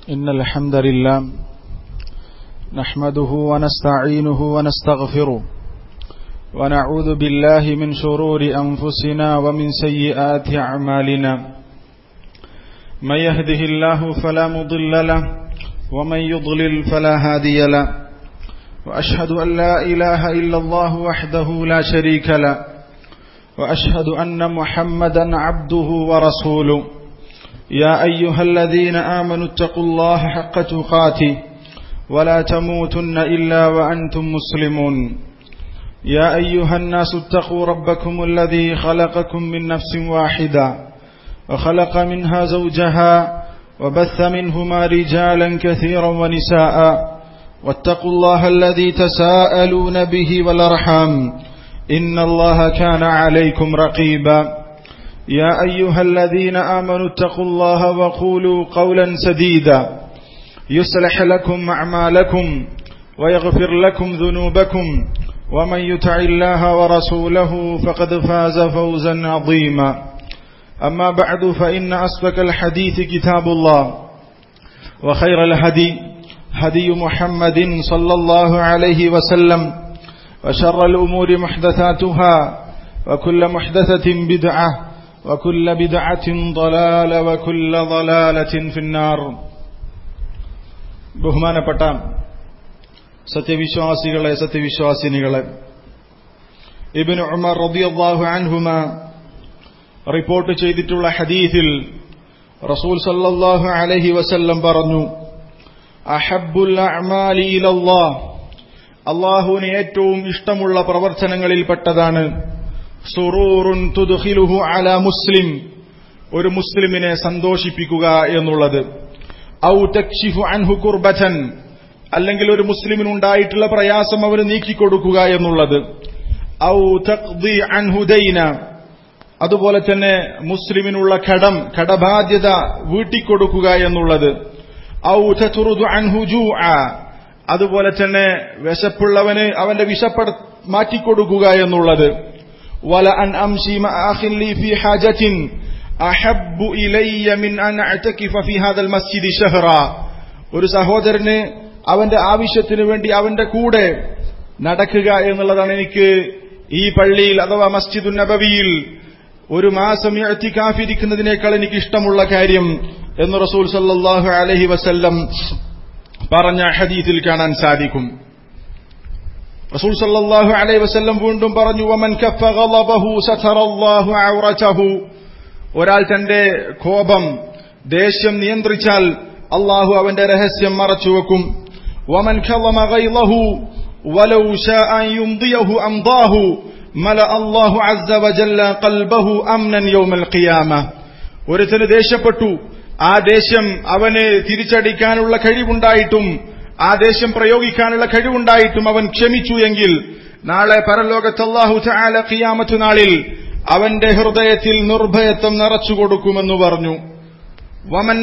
إن الحمد لله نحمده ونستعينه ونستغفره ونعوذ بالله من شرور أنفسنا ومن سيئات أعمالنا من يهده الله فلا مضل له ومن يضلل فلا هادي له وأشهد أن لا إله إلا الله وحده لا شريك له وأشهد أن محمدا عبده ورسوله يا أيها الذين آمنوا اتقوا الله حق تقاته ولا تموتن إلا وأنتم مسلمون يا أيها الناس اتقوا ربكم الذي خلقكم من نفس واحدة وخلق منها زوجها وبث منهما رجالا كثيرا ونساء واتقوا الله الذي تساءلون به والأرحام إن الله كان عليكم رقيبا يا أيها الذين آمنوا اتقوا الله وقولوا قولا سديدا يصلح لكم أعمالكم ويغفر لكم ذنوبكم ومن يطع الله ورسوله فقد فاز فوزا عظيما أما بعد فإن أصدق الحديث كتاب الله وخير الهدي هدي محمد صلى الله عليه وسلم وشر الأمور محدثاتها وكل محدثة بدعة وكل بدعة ضلالة وكل ضلالة في النار ബഹുമാനപ്പെട്ട സത്യവിശ്വാസികളെ സത്യവിശ്വാസിനികളെ ഇബിൻ ഉമർ റദിയല്ലാഹു അൻഹുമ റിപ്പോർട്ട് ചെയ്തിട്ടുള്ള ഹദീസിൽ റസൂൽ സല്ലല്ലാഹു അലൈഹി വസല്ലം പറഞ്ഞു അഹബ്ബുൽ അഅമാലി ഇലല്ലാഹ് അള്ളാഹുവിന് ഏറ്റവും ഇഷ്ടമുള്ള പ്രവർത്തനങ്ങളിൽപ്പെട്ടതാണ് സുറൂറുൻ തുദ്ഖിലുഹു അല മുസ്ലിം ഒരു മുസ്ലിമിനെ സന്തോഷിപ്പിക്കുക എന്നുള്ളത് ഔ തക്ഷിഫു അൻഹു കുർബതൻ അല്ലെങ്കിൽ ഒരു മുസ്ലിമിനുണ്ടായിട്ടുള്ള പ്രയാസം അവന് നീക്കിക്കൊടുക്കുക എന്നുള്ളത് ഔ തഖ്ദി അൻഹു ദൈന അതുപോലെ തന്നെ മുസ്ലിമിനുള്ള കടം കടബാധ്യത വീട്ടിക്കൊടുക്കുക എന്നുള്ളത് ഔ തതുറുദു അൻഹു ജൂഅ അതുപോലെ തന്നെ വിശപ്പുള്ളവന് അവന്റെ വിശപ്പട മാറ്റിക്കൊടുക്കുക എന്നുള്ളത് വല അൻ അംശി മഅഖിൻ ലി ഫി ഹാജത്തിൻ അഹബ്ബു ഇലയ്യ മിൻ അൻ അഅതകിഫ ഫി ഹാദൽ മസ്ജിദി ഷഹറ ഒരു സഹോദരന് അവന്റെ ആവശ്യത്തിന് വേണ്ടി അവന്റെ കൂടെ നടക്കുക എന്നുള്ളതാണ് എനിക്ക് ഈ പള്ളിയിൽ അഥവാ മസ്ജിദുൻ നബവിയിൽ ഒരു മാസം ഇഅ്തികാഫിരിക്കുന്നതിനേക്കാൾ എനിക്ക് ഇഷ്ടമുള്ള കാര്യം എന്ന് റസൂൽ സല്ലല്ലാഹു അലൈഹി വസല്ലം പറഞ്ഞ ഹദീസിൽ കാണാൻ സാധിക്കും റസൂൽ സല്ലല്ലാഹു അലൈഹി വസല്ലം വീണ്ടും പറഞ്ഞു വമൻ കഫ ഗളബഹു സതറല്ലാഹു ഔറതഹു ഒരാൾ തന്റെ കോപം ദേഷ്യം നിയന്ത്രിച്ചാൽ അള്ളാഹു അവന്റെ രഹസ്യം മറച്ചുവെക്കും വമൻ ഖളമ ഗൈളഹു വലൗ ശാഅ അൻ യുംദിയഹു അംദാഹു മല അല്ലാഹു അസ്സ വജല്ല ഖൽബഹു അംനൻ യൗമൽ ഖിയാമ ഒരുത്തന് ദേഷ്യപ്പെട്ടു ആ ദേഷ്യം അവന് തിരിച്ചടിക്കാനുള്ള കഴിവുണ്ടായിട്ടും ആ ദേഷ്യം പ്രയോഗിക്കാനുള്ള കഴിവുണ്ടായിട്ടും അവൻ ക്ഷമിച്ചു എങ്കിൽ നാളെ പരലോകത്ത് അള്ളാഹു ചാല ഖിയാമത്തു നാളിൽ അവന്റെ ഹൃദയത്തിൽ നിർഭയത്വം നിറച്ചു കൊടുക്കുമെന്ന് പറഞ്ഞു വമൻ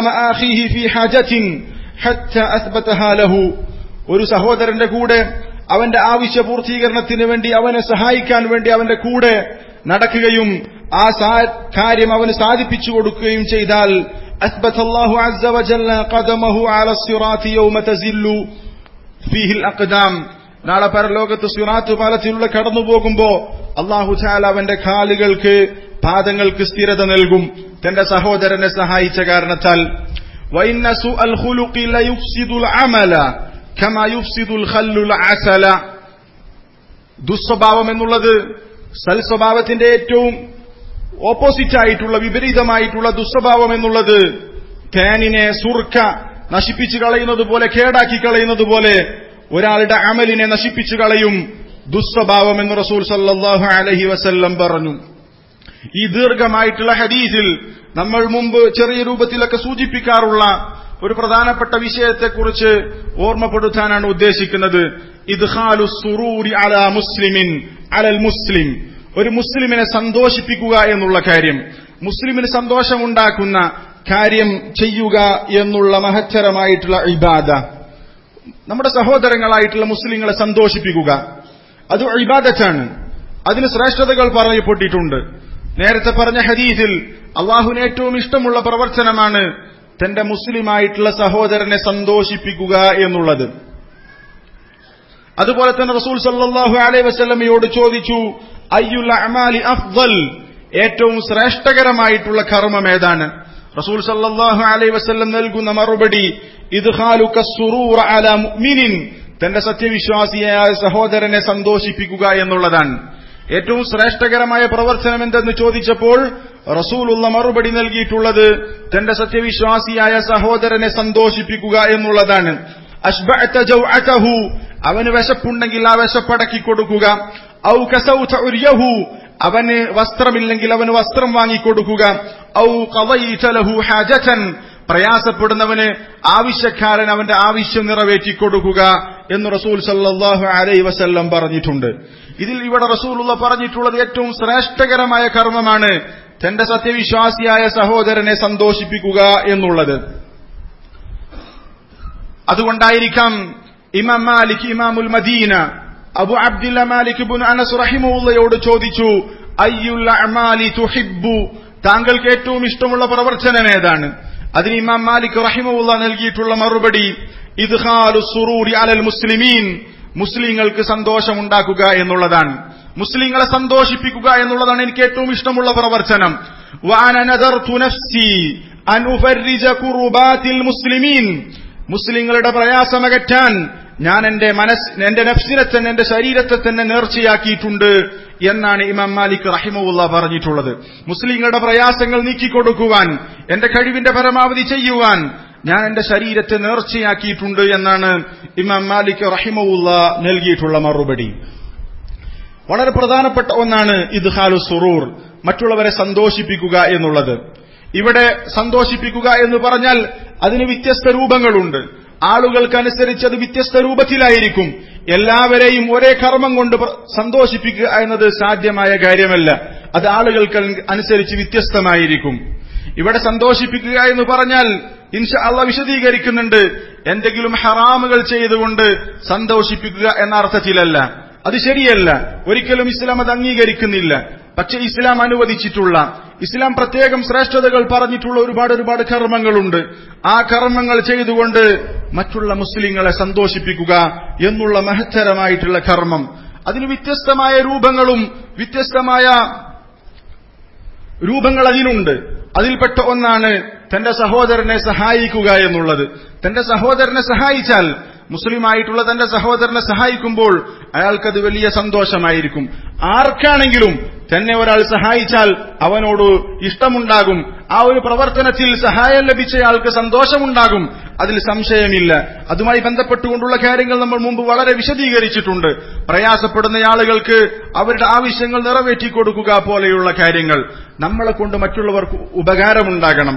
ഒരു സഹോദരന്റെ കൂടെ അവന്റെ ആവശ്യ പൂർത്തീകരണത്തിന് വേണ്ടി അവനെ സഹായിക്കാൻ വേണ്ടി അവന്റെ കൂടെ നടക്കുകയും ആ കാര്യം അവന് സാധിപ്പിച്ചു കൊടുക്കുകയും ചെയ്താൽ أثبت الله عز وجل قدمه على الصراط يوم تزل فيه الأقدام നാളെ പരലോകത്ത് സിറാത്ത് പാലത്തിലൂടെ കടന്നു പോകുമ്പോ അള്ളാഹു ചാല അവന്റെ കാലുകൾക്ക് പാദങ്ങൾക്ക് സ്ഥിരത നൽകും തന്റെ സഹോദരനെ സഹായിച്ച കാരണത്താൽ ദുസ്വഭാവം എന്നുള്ളത് സൽസ്വഭാവത്തിന്റെ ഏറ്റവും ഓപ്പോസിറ്റ് ആയിട്ടുള്ള വിപരീതമായിട്ടുള്ള ദുസ്വഭാവം എന്നുള്ളത് തേനിനെ സുർക്ക നശിപ്പിച്ചു കളയുന്നത് പോലെ കേടാക്കി കളയുന്നത് പോലെ ഒരാളുടെ അമലിനെ നശിപ്പിച്ചു കളയും ദുസ്വഭാവം എന്ന് റസൂൽ സല്ലാഹു അലഹി വസല്ലം പറഞ്ഞു ഈ ദീർഘമായിട്ടുള്ള ഹദീസിൽ നമ്മൾ മുമ്പ് ചെറിയ രൂപത്തിലൊക്കെ സൂചിപ്പിക്കാറുള്ള ഒരു പ്രധാനപ്പെട്ട വിഷയത്തെക്കുറിച്ച് ഓർമ്മപ്പെടുത്താനാണ് ഉദ്ദേശിക്കുന്നത് ഇദ്ഹാലു സുറൂരി അല മുസ്ലിമിൻ അലൽ മുസ്ലിം ഒരു മുസ്ലിമിനെ സന്തോഷിപ്പിക്കുക എന്നുള്ള കാര്യം മുസ്ലിമിന് സന്തോഷമുണ്ടാക്കുന്ന കാര്യം ചെയ്യുക എന്നുള്ള മഹത്തരമായിട്ടുള്ള ഇബാദ നമ്മുടെ സഹോദരങ്ങളായിട്ടുള്ള മുസ്ലിങ്ങളെ സന്തോഷിപ്പിക്കുക അത് ഇബാദത്താണ് അതിന് ശ്രേഷ്ഠതകൾ പറയപ്പെട്ടിട്ടുണ്ട് നേരത്തെ പറഞ്ഞ ഹദീസിൽ അള്ളാഹുവിന് ഏറ്റവും ഇഷ്ടമുള്ള പ്രവർത്തനമാണ് തന്റെ മുസ്ലിമായിട്ടുള്ള സഹോദരനെ സന്തോഷിപ്പിക്കുക എന്നുള്ളത് അതുപോലെ തന്നെ റസൂൽ സല്ലാഹു അലൈ വസ്ലമയോട് ചോദിച്ചു അയ്യുൽ അമാലി അഫ്ദൽ ഏറ്റവും ശ്രേഷ്ഠകരമായിട്ടുള്ള കർമ്മം ഏതാണ് റസൂൽ സല്ലാഹു അലൈ വസ്ലം നൽകുന്ന മറുപടി മുഅ്മിനിൻ തന്റെ സത്യവിശ്വാസിയായ സഹോദരനെ സന്തോഷിപ്പിക്കുക എന്നുള്ളതാണ് ഏറ്റവും ശ്രേഷ്ഠകരമായ പ്രവർത്തനം എന്തെന്ന് ചോദിച്ചപ്പോൾ റസൂലുള്ള മറുപടി നൽകിയിട്ടുള്ളത് തന്റെ സത്യവിശ്വാസിയായ സഹോദരനെ സന്തോഷിപ്പിക്കുക എന്നുള്ളതാണ് അഷ്ബഅഹു അവന് വിശപ്പുണ്ടെങ്കിൽ ആ വിശപ്പടക്കി കൊടുക്കുക ഔ കസൗത ഉര്യഹു അവന് വസ്ത്രമില്ലെങ്കിൽ അവന് വസ്ത്രം വാങ്ങിക്കൊടുക്കുക ഔ കവൈതലഹു ഹാജൻ പ്രയാസപ്പെടുന്നവന് ആവശ്യക്കാരൻ അവന്റെ ആവശ്യം നിറവേറ്റിക്കൊടുക്കുക എന്ന് റസൂൽ സല്ലാഹു അലൈ വസല്ലം പറഞ്ഞിട്ടുണ്ട് ഇതിൽ ഇവിടെ റസൂലുള്ള പറഞ്ഞിട്ടുള്ളത് ഏറ്റവും ശ്രേഷ്ഠകരമായ കർമ്മമാണ് തന്റെ സത്യവിശ്വാസിയായ സഹോദരനെ സന്തോഷിപ്പിക്കുക എന്നുള്ളത് അതുകൊണ്ടായിരിക്കാം ഇമാം മാലിക് ഇമാമുൽ Medina Abu Abdullah Malik bin Anas റഹിമുള്ളയോട് ചോദിച്ചു അയ്യുൽ അമാലി തുഹിബ്ബു താങ്കൾക്ക് ഏറ്റവും ഇഷ്ടമുള്ള പ്രവർത്തനം ഏതാണ് അതിന് ഇമാം മാലിക് റഹിമുള്ള നൽകിയിട്ടുള്ള മറുപടി ഇദ്ഹാലു സുറൂരി അലൽ മുസ്ലിമീൻ മുസ്ലിങ്ങൾക്ക് സന്തോഷമുണ്ടാക്കുക എന്നുള്ളതാണ് മുസ്ലിങ്ങളെ സന്തോഷിപ്പിക്കുക എന്നുള്ളതാണ് എനിക്ക് ഏറ്റവും ഇഷ്ടമുള്ള പ്രവർത്തനം മുസ്ലിമീൻ മുസ്ലിങ്ങളുടെ പ്രയാസമകറ്റാൻ ഞാൻ എന്റെ മനസ് എന്റെ നഫ്സിനെ തന്നെ എന്റെ ശരീരത്തെ തന്നെ നേർച്ചയാക്കിയിട്ടുണ്ട് എന്നാണ് ഇമാം മാലിക് റഹിമുള്ള പറഞ്ഞിട്ടുള്ളത് മുസ്ലിങ്ങളുടെ പ്രയാസങ്ങൾ നീക്കിക്കൊടുക്കുവാൻ എന്റെ കഴിവിന്റെ പരമാവധി ചെയ്യുവാൻ ഞാൻ എന്റെ ശരീരത്തെ നേർച്ചയാക്കിയിട്ടുണ്ട് എന്നാണ് ഇമാം മാലിക് റഹിമുള്ള നൽകിയിട്ടുള്ള മറുപടി വളരെ പ്രധാനപ്പെട്ട ഒന്നാണ് ഇദ്ഹാലു സുറൂർ മറ്റുള്ളവരെ സന്തോഷിപ്പിക്കുക എന്നുള്ളത് ഇവിടെ സന്തോഷിപ്പിക്കുക എന്ന് പറഞ്ഞാൽ അതിന് വ്യത്യസ്ത രൂപങ്ങളുണ്ട് ആളുകൾക്കനുസരിച്ച് അത് വ്യത്യസ്ത രൂപത്തിലായിരിക്കും എല്ലാവരെയും ഒരേ കർമ്മം കൊണ്ട് സന്തോഷിപ്പിക്കുക എന്നത് സാധ്യമായ കാര്യമല്ല അത് ആളുകൾക്ക് അനുസരിച്ച് വ്യത്യസ്തമായിരിക്കും ഇവിടെ സന്തോഷിപ്പിക്കുക എന്ന് പറഞ്ഞാൽ ഇൻഷ അള്ള വിശദീകരിക്കുന്നുണ്ട് എന്തെങ്കിലും ഹറാമുകൾ ചെയ്തുകൊണ്ട് സന്തോഷിപ്പിക്കുക എന്ന അർത്ഥത്തിലല്ല അത് ശരിയല്ല ഒരിക്കലും ഇസ്ലാം അത് അംഗീകരിക്കുന്നില്ല പക്ഷെ ഇസ്ലാം അനുവദിച്ചിട്ടുള്ള ഇസ്ലാം പ്രത്യേകം ശ്രേഷ്ഠതകൾ പറഞ്ഞിട്ടുള്ള ഒരുപാട് ഒരുപാട് കർമ്മങ്ങളുണ്ട് ആ കർമ്മങ്ങൾ ചെയ്തുകൊണ്ട് മറ്റുള്ള മുസ്ലിങ്ങളെ സന്തോഷിപ്പിക്കുക എന്നുള്ള മഹത്തരമായിട്ടുള്ള കർമ്മം അതിന് വ്യത്യസ്തമായ രൂപങ്ങളും വ്യത്യസ്തമായ രൂപങ്ങൾ അതിനുണ്ട് അതിൽപ്പെട്ട ഒന്നാണ് തന്റെ സഹോദരനെ സഹായിക്കുക എന്നുള്ളത് തന്റെ സഹോദരനെ സഹായിച്ചാൽ മുസ്ലിമായിട്ടുള്ള തന്റെ സഹോദരനെ സഹായിക്കുമ്പോൾ അയാൾക്കത് വലിയ സന്തോഷമായിരിക്കും ആർക്കാണെങ്കിലും തന്നെ ഒരാൾ സഹായിച്ചാൽ അവനോട് ഇഷ്ടമുണ്ടാകും ആ ഒരു പ്രവർത്തനത്തിൽ സഹായം ലഭിച്ചയാൾക്ക് സന്തോഷമുണ്ടാകും അതിൽ സംശയമില്ല അതുമായി ബന്ധപ്പെട്ടുകൊണ്ടുള്ള കാര്യങ്ങൾ നമ്മൾ മുമ്പ് വളരെ വിശദീകരിച്ചിട്ടുണ്ട് പ്രയാസപ്പെടുന്ന ആളുകൾക്ക് അവരുടെ ആവശ്യങ്ങൾ നിറവേറ്റി കൊടുക്കുക പോലെയുള്ള കാര്യങ്ങൾ നമ്മളെ കൊണ്ട് മറ്റുള്ളവർക്ക് ഉപകാരമുണ്ടാകണം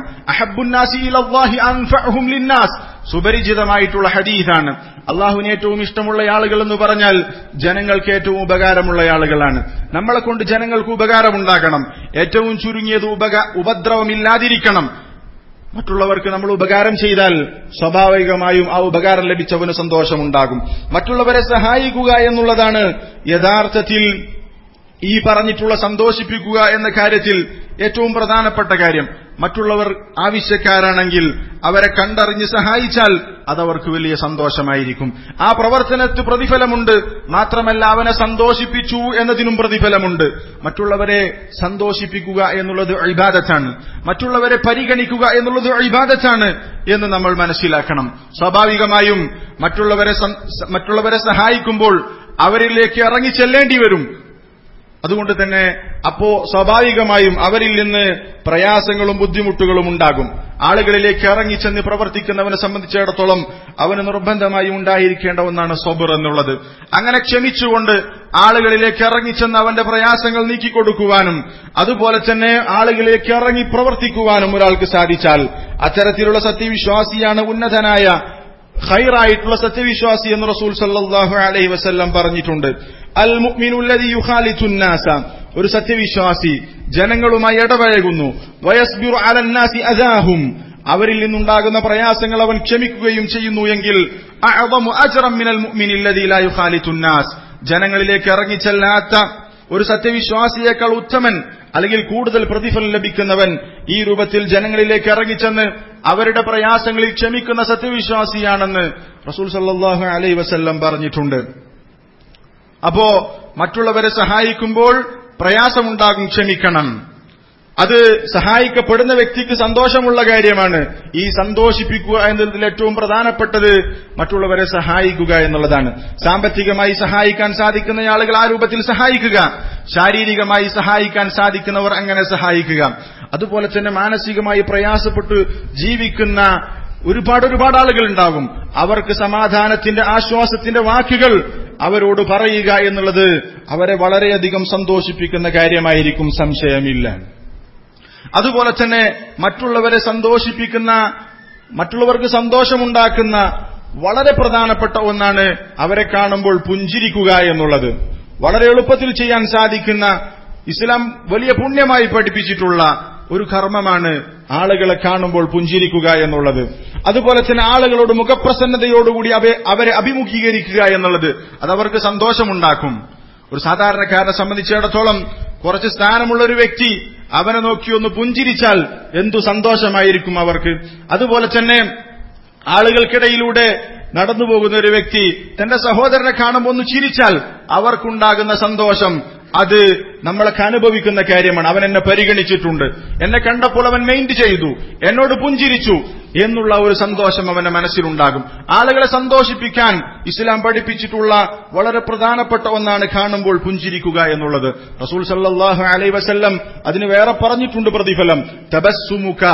ലിന്നാസ് സുപരിചിതമായിട്ടുള്ള ഹദീസാണ് അള്ളാഹുവിന് ഏറ്റവും ഇഷ്ടമുള്ള ആളുകൾ എന്ന് പറഞ്ഞാൽ ജനങ്ങൾക്ക് ഏറ്റവും ഉപകാരമുള്ള ആളുകളാണ് നമ്മളെ കൊണ്ട് ജനങ്ങൾക്ക് ഉപകാരമുണ്ടാകണം ഏറ്റവും ചുരുങ്ങിയത് ഉപദ്രവമില്ലാതിരിക്കണം മറ്റുള്ളവർക്ക് നമ്മൾ ഉപകാരം ചെയ്താൽ സ്വാഭാവികമായും ആ ഉപകാരം ലഭിച്ചവന് സന്തോഷമുണ്ടാകും മറ്റുള്ളവരെ സഹായിക്കുക എന്നുള്ളതാണ് യഥാർത്ഥത്തിൽ ഈ പറഞ്ഞിട്ടുള്ള സന്തോഷിപ്പിക്കുക എന്ന കാര്യത്തിൽ ഏറ്റവും പ്രധാനപ്പെട്ട കാര്യം മറ്റുള്ളവർ ആവശ്യക്കാരാണെങ്കിൽ അവരെ കണ്ടറിഞ്ഞ് സഹായിച്ചാൽ അതവർക്ക് വലിയ സന്തോഷമായിരിക്കും ആ പ്രവർത്തനത്തിന് പ്രതിഫലമുണ്ട് മാത്രമല്ല അവനെ സന്തോഷിപ്പിച്ചു എന്നതിനും പ്രതിഫലമുണ്ട് മറ്റുള്ളവരെ സന്തോഷിപ്പിക്കുക എന്നുള്ളത് ഇബാദത്താണ് മറ്റുള്ളവരെ പരിഗണിക്കുക എന്നുള്ളത് ഇബാദത്താണ് എന്ന് നമ്മൾ മനസ്സിലാക്കണം സ്വാഭാവികമായും മറ്റുള്ളവരെ മറ്റുള്ളവരെ സഹായിക്കുമ്പോൾ അവരിലേക്ക് ഇറങ്ങി ചെല്ലേണ്ടി വരും അതുകൊണ്ട് തന്നെ അപ്പോ സ്വാഭാവികമായും അവരിൽ നിന്ന് പ്രയാസങ്ങളും ബുദ്ധിമുട്ടുകളും ഉണ്ടാകും ആളുകളിലേക്ക് ഇറങ്ങിച്ചെന്ന് പ്രവർത്തിക്കുന്നവനെ സംബന്ധിച്ചിടത്തോളം അവന് നിർബന്ധമായും ഉണ്ടായിരിക്കേണ്ട ഒന്നാണ് സൊബർ എന്നുള്ളത് അങ്ങനെ ക്ഷമിച്ചുകൊണ്ട് ആളുകളിലേക്ക് ഇറങ്ങിച്ചെന്ന് അവന്റെ പ്രയാസങ്ങൾ നീക്കിക്കൊടുക്കുവാനും അതുപോലെ തന്നെ ആളുകളിലേക്ക് ഇറങ്ങി പ്രവർത്തിക്കുവാനും ഒരാൾക്ക് സാധിച്ചാൽ അത്തരത്തിലുള്ള സത്യവിശ്വാസിയാണ് ഉന്നതനായ ഖൈറായിട്ടുള്ള സത്യവിശ്വാസി എന്ന് റസൂൽ സല്ലാഹു അലൈഹി വസല്ലം പറഞ്ഞിട്ടുണ്ട് അൽ മുഅ്മിനുല്ലദി യുഖാലിതുന്നാസ ഒരു സത്യവിശ്വാസി ജനങ്ങളുമായി ഇടപഴകുന്നു വയസ്ബിറു അലന്നാസി അദാഹും അവരിൽ നിന്നുണ്ടാകുന്ന പ്രയാസങ്ങൾ അവൻ ക്ഷമിക്കുകയും ചെയ്യുന്നു എങ്കിൽ അഅദമു അജ്റം മിനൽ മുഅ്മിനില്ലദി ലാ യുഖാലിതുന്നാസ് ജനങ്ങളിലേക്ക് ഇറങ്ങിച്ചെല്ലാത്ത ഒരു സത്യവിശ്വാസിയേക്കാൾ ഉത്തമൻ അല്ലെങ്കിൽ കൂടുതൽ പ്രതിഫലം ലഭിക്കുന്നവൻ ഈ രൂപത്തിൽ ജനങ്ങളിലേക്ക് ഇറങ്ങിച്ചെന്ന് അവരുടെ പ്രയാസങ്ങളിൽ ക്ഷമിക്കുന്ന സത്യവിശ്വാസിയാണെന്ന് റസൂൽ സല്ലാഹു അലൈ വസല്ലം പറഞ്ഞിട്ടുണ്ട് അപ്പോ മറ്റുള്ളവരെ സഹായിക്കുമ്പോൾ പ്രയാസമുണ്ടാകും ക്ഷമിക്കണം അത് സഹായിക്കപ്പെടുന്ന വ്യക്തിക്ക് സന്തോഷമുള്ള കാര്യമാണ് ഈ സന്തോഷിപ്പിക്കുക എന്നതിൽ ഏറ്റവും പ്രധാനപ്പെട്ടത് മറ്റുള്ളവരെ സഹായിക്കുക എന്നുള്ളതാണ് സാമ്പത്തികമായി സഹായിക്കാൻ സാധിക്കുന്ന ആളുകൾ ആ രൂപത്തിൽ സഹായിക്കുക ശാരീരികമായി സഹായിക്കാൻ സാധിക്കുന്നവർ അങ്ങനെ സഹായിക്കുക അതുപോലെ തന്നെ മാനസികമായി പ്രയാസപ്പെട്ട് ജീവിക്കുന്ന ഒരുപാട് ഒരുപാട് ആളുകൾ ഉണ്ടാകും അവർക്ക് സമാധാനത്തിന്റെ ആശ്വാസത്തിന്റെ വാക്കുകൾ അവരോട് പറയുക എന്നുള്ളത് അവരെ വളരെയധികം സന്തോഷിപ്പിക്കുന്ന കാര്യമായിരിക്കും സംശയമില്ല അതുപോലെ തന്നെ മറ്റുള്ളവരെ സന്തോഷിപ്പിക്കുന്ന മറ്റുള്ളവർക്ക് സന്തോഷമുണ്ടാക്കുന്ന വളരെ പ്രധാനപ്പെട്ട ഒന്നാണ് അവരെ കാണുമ്പോൾ പുഞ്ചിരിക്കുക എന്നുള്ളത് വളരെ എളുപ്പത്തിൽ ചെയ്യാൻ സാധിക്കുന്ന ഇസ്ലാം വലിയ പുണ്യമായി പഠിപ്പിച്ചിട്ടുള്ള ഒരു കർമ്മമാണ് ആളുകളെ കാണുമ്പോൾ പുഞ്ചിരിക്കുക എന്നുള്ളത് അതുപോലെ തന്നെ ആളുകളോട് മുഖപ്രസന്നതയോടുകൂടി അവരെ അഭിമുഖീകരിക്കുക എന്നുള്ളത് അത് അവർക്ക് സന്തോഷമുണ്ടാക്കും ഒരു സാധാരണക്കാരനെ സംബന്ധിച്ചിടത്തോളം കുറച്ച് സ്ഥാനമുള്ള ഒരു വ്യക്തി അവനെ നോക്കി ഒന്ന് പുഞ്ചിരിച്ചാൽ എന്തു സന്തോഷമായിരിക്കും അവർക്ക് അതുപോലെ തന്നെ ആളുകൾക്കിടയിലൂടെ നടന്നു പോകുന്ന ഒരു വ്യക്തി തന്റെ സഹോദരനെ കാണുമ്പോൾ ഒന്ന് ചിരിച്ചാൽ അവർക്കുണ്ടാകുന്ന സന്തോഷം അത് നമ്മളൊക്കെ അനുഭവിക്കുന്ന കാര്യമാണ് അവൻ എന്നെ പരിഗണിച്ചിട്ടുണ്ട് എന്നെ കണ്ടപ്പോൾ അവൻ മെയിൻറ്റ് ചെയ്തു എന്നോട് പുഞ്ചിരിച്ചു എന്നുള്ള ഒരു സന്തോഷം അവന്റെ മനസ്സിലുണ്ടാകും ആളുകളെ സന്തോഷിപ്പിക്കാൻ ഇസ്ലാം പഠിപ്പിച്ചിട്ടുള്ള വളരെ പ്രധാനപ്പെട്ട ഒന്നാണ് കാണുമ്പോൾ പുഞ്ചിരിക്കുക എന്നുള്ളത് റസൂൽ സല്ലാഹു അലൈ വസല്ലം അതിന് വേറെ പറഞ്ഞിട്ടുണ്ട് പ്രതിഫലം തബസ്സുമുക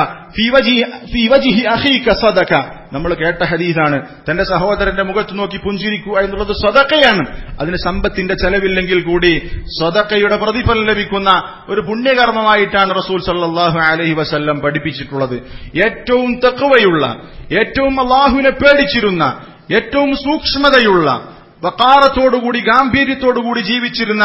സദക നമ്മൾ കേട്ട ഹദീസാണ് തന്റെ സഹോദരന്റെ മുഖത്ത് നോക്കി പുഞ്ചിരിക്കുക എന്നുള്ളത് സ്വതക്കയാണ് അതിന് സമ്പത്തിന്റെ ചെലവില്ലെങ്കിൽ കൂടി സ്വതക്കയുടെ പ്രതിഫലം ലഭിക്കുന്ന ഒരു പുണ്യകർമ്മമായിട്ടാണ് റസൂൽ സല്ലാഹു അലഹി വസല്ലം പഠിപ്പിച്ചിട്ടുള്ളത് ഏറ്റവും തെക്കുവയുള്ള ഏറ്റവും അള്ളാഹുവിനെ പേടിച്ചിരുന്ന ഏറ്റവും സൂക്ഷ്മതയുള്ള വക്കാറത്തോടുകൂടി ഗാംഭീര്യത്തോടുകൂടി ജീവിച്ചിരുന്ന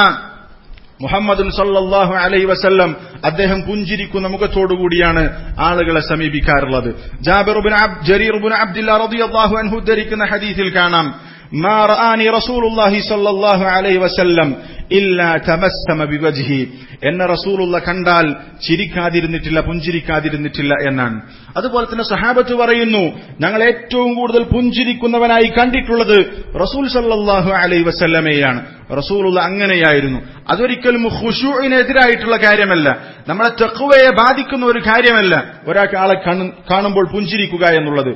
മുഹമ്മദ് സല്ലാഹു അലൈ വസല്ലം അദ്ദേഹം പുഞ്ചിരിക്കുന്ന മുഖത്തോടുകൂടിയാണ് ആളുകളെ സമീപിക്കാറുള്ളത് ജാബിറുബിൻ ജരീർബുൻ അബ്ദുല്ല റളിയല്ലാഹു അൻഹു ഉദ്ധരിക്കുന്ന ഹദീസിൽ കാണാം ما رآني رسول الله صلى الله عليه وسلم إلا تبسم بوجهه എന്നെ റസൂലുള്ള കണ്ടാൽ ചിരിക്കാതിരുന്നിട്ടില്ല പുഞ്ചിരിക്കാതിരുന്നിട്ടില്ല എന്നാണ് അതുപോലെ തന്നെ സഹാബത്ത് പറയുന്നു ഞങ്ങൾ ഏറ്റവും കൂടുതൽ പുഞ്ചിരിക്കുന്നവനായി കണ്ടിട്ടുള്ളത് റസൂൽ സല്ലാഹു അലൈ വസല്ലമയാണ് റസൂലുള്ള അങ്ങനെയായിരുന്നു അതൊരിക്കലും ഖുഷുവിനെതിരായിട്ടുള്ള കാര്യമല്ല നമ്മളെ തെക്കുവയെ ബാധിക്കുന്ന ഒരു കാര്യമല്ല ഒരാൾക്ക് ആളെ കാണുമ്പോൾ പുഞ്ചിരിക്കുക എന്നുള്ളത്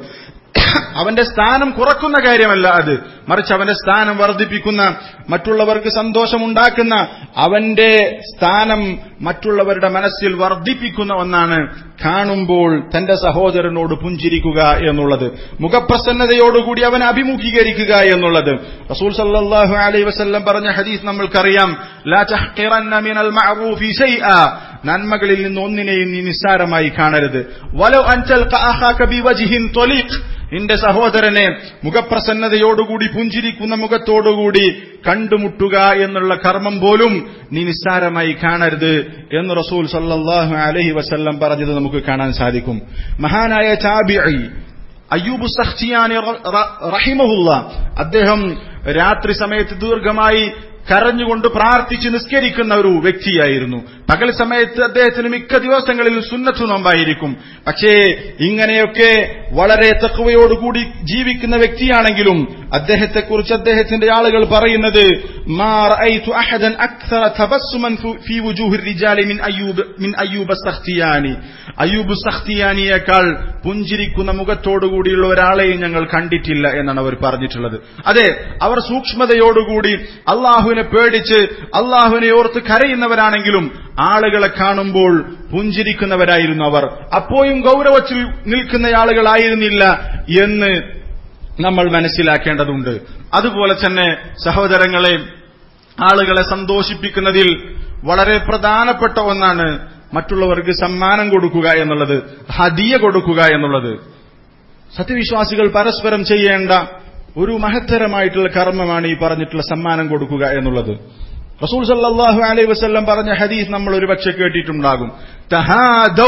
അവന്റെ സ്ഥാനം കുറക്കുന്ന കാര്യമല്ല അത് മറിച്ച് അവന്റെ സ്ഥാനം വർദ്ധിപ്പിക്കുന്ന മറ്റുള്ളവർക്ക് സന്തോഷമുണ്ടാക്കുന്ന അവന്റെ സ്ഥാനം മറ്റുള്ളവരുടെ മനസ്സിൽ വർദ്ധിപ്പിക്കുന്ന ഒന്നാണ് കാണുമ്പോൾ തന്റെ സഹോദരനോട് പുഞ്ചിരിക്കുക എന്നുള്ളത് മുഖപ്രസന്നതയോടുകൂടി അവനെ അഭിമുഖീകരിക്കുക എന്നുള്ളത് റസൂൽ സല്ലാഹു അലൈ വസ്ല്ലം പറഞ്ഞ ഹദീസ് നമ്മൾക്കറിയാം ലാ തഹ്ഖിറന്ന മിനൽ മഅറൂഫി ശൈഅ നന്മകളിൽ നിന്ന് ഒന്നിനെയും നീ നിസ്സാരമായി കാണരുത് വലോ അൻതൽ അഹാക ബിവജ്ഹിൻ ത്വലീഖ് നിന്റെ സഹോദരനെ മുഖപ്രസന്നതയോടുകൂടി പുഞ്ചിരിക്കുന്ന മുഖത്തോടുകൂടി കണ്ടുമുട്ടുക എന്നുള്ള കർമ്മം പോലും നീ നിസ്സാരമായി കാണരുത് എന്ന് റസൂൽ സല്ലാഹു അലഹി വസല്ലം പറഞ്ഞത് നമുക്ക് കാണാൻ സാധിക്കും മഹാനായ ചാബിഐ അയ്യൂബ് സഖ്ചിയാനി റഹിമഹുല്ല അദ്ദേഹം രാത്രി സമയത്ത് ദീർഘമായി കരഞ്ഞുകൊണ്ട് പ്രാർത്ഥിച്ച് നിസ്കരിക്കുന്ന ഒരു വ്യക്തിയായിരുന്നു പകൽ സമയത്ത് അദ്ദേഹത്തിന് മിക്ക ദിവസങ്ങളിൽ സുന്നത്തു നോമ്പായിരിക്കും പക്ഷേ ഇങ്ങനെയൊക്കെ വളരെ തക്കവയോടുകൂടി ജീവിക്കുന്ന വ്യക്തിയാണെങ്കിലും അദ്ദേഹത്തെക്കുറിച്ച് അദ്ദേഹത്തിന്റെ ആളുകൾ പറയുന്നത് അയ്യൂബ് സഖ്തിയാനിയേക്കാൾ പുഞ്ചിരിക്കുന്ന മുഖത്തോടുകൂടിയുള്ള ഒരാളെയും ഞങ്ങൾ കണ്ടിട്ടില്ല എന്നാണ് അവർ പറഞ്ഞിട്ടുള്ളത് അതെ അവർ സൂക്ഷ്മതയോടുകൂടി അള്ളാഹുവിനെ പേടിച്ച് അള്ളാഹുവിനെ ഓർത്ത് കരയുന്നവരാണെങ്കിലും ആളുകളെ കാണുമ്പോൾ പുഞ്ചിരിക്കുന്നവരായിരുന്നു അവർ അപ്പോഴും ഗൗരവത്തിൽ നിൽക്കുന്ന ആളുകളായിരുന്നില്ല എന്ന് നമ്മൾ മനസ്സിലാക്കേണ്ടതുണ്ട് അതുപോലെ തന്നെ സഹോദരങ്ങളെ ആളുകളെ സന്തോഷിപ്പിക്കുന്നതിൽ വളരെ പ്രധാനപ്പെട്ട ഒന്നാണ് മറ്റുള്ളവർക്ക് സമ്മാനം കൊടുക്കുക എന്നുള്ളത് ഹദിയ കൊടുക്കുക എന്നുള്ളത് സത്യവിശ്വാസികൾ പരസ്പരം ചെയ്യേണ്ട ഒരു മഹത്തരമായിട്ടുള്ള കർമ്മമാണ് ഈ പറഞ്ഞിട്ടുള്ള സമ്മാനം കൊടുക്കുക എന്നുള്ളത് റസൂൽ സല്ലാഹു അലൈ വസ്ല്ലം പറഞ്ഞ ഹദീസ് നമ്മൾ ഒരുപക്ഷെ കേട്ടിട്ടുണ്ടാകും തഹാദൗ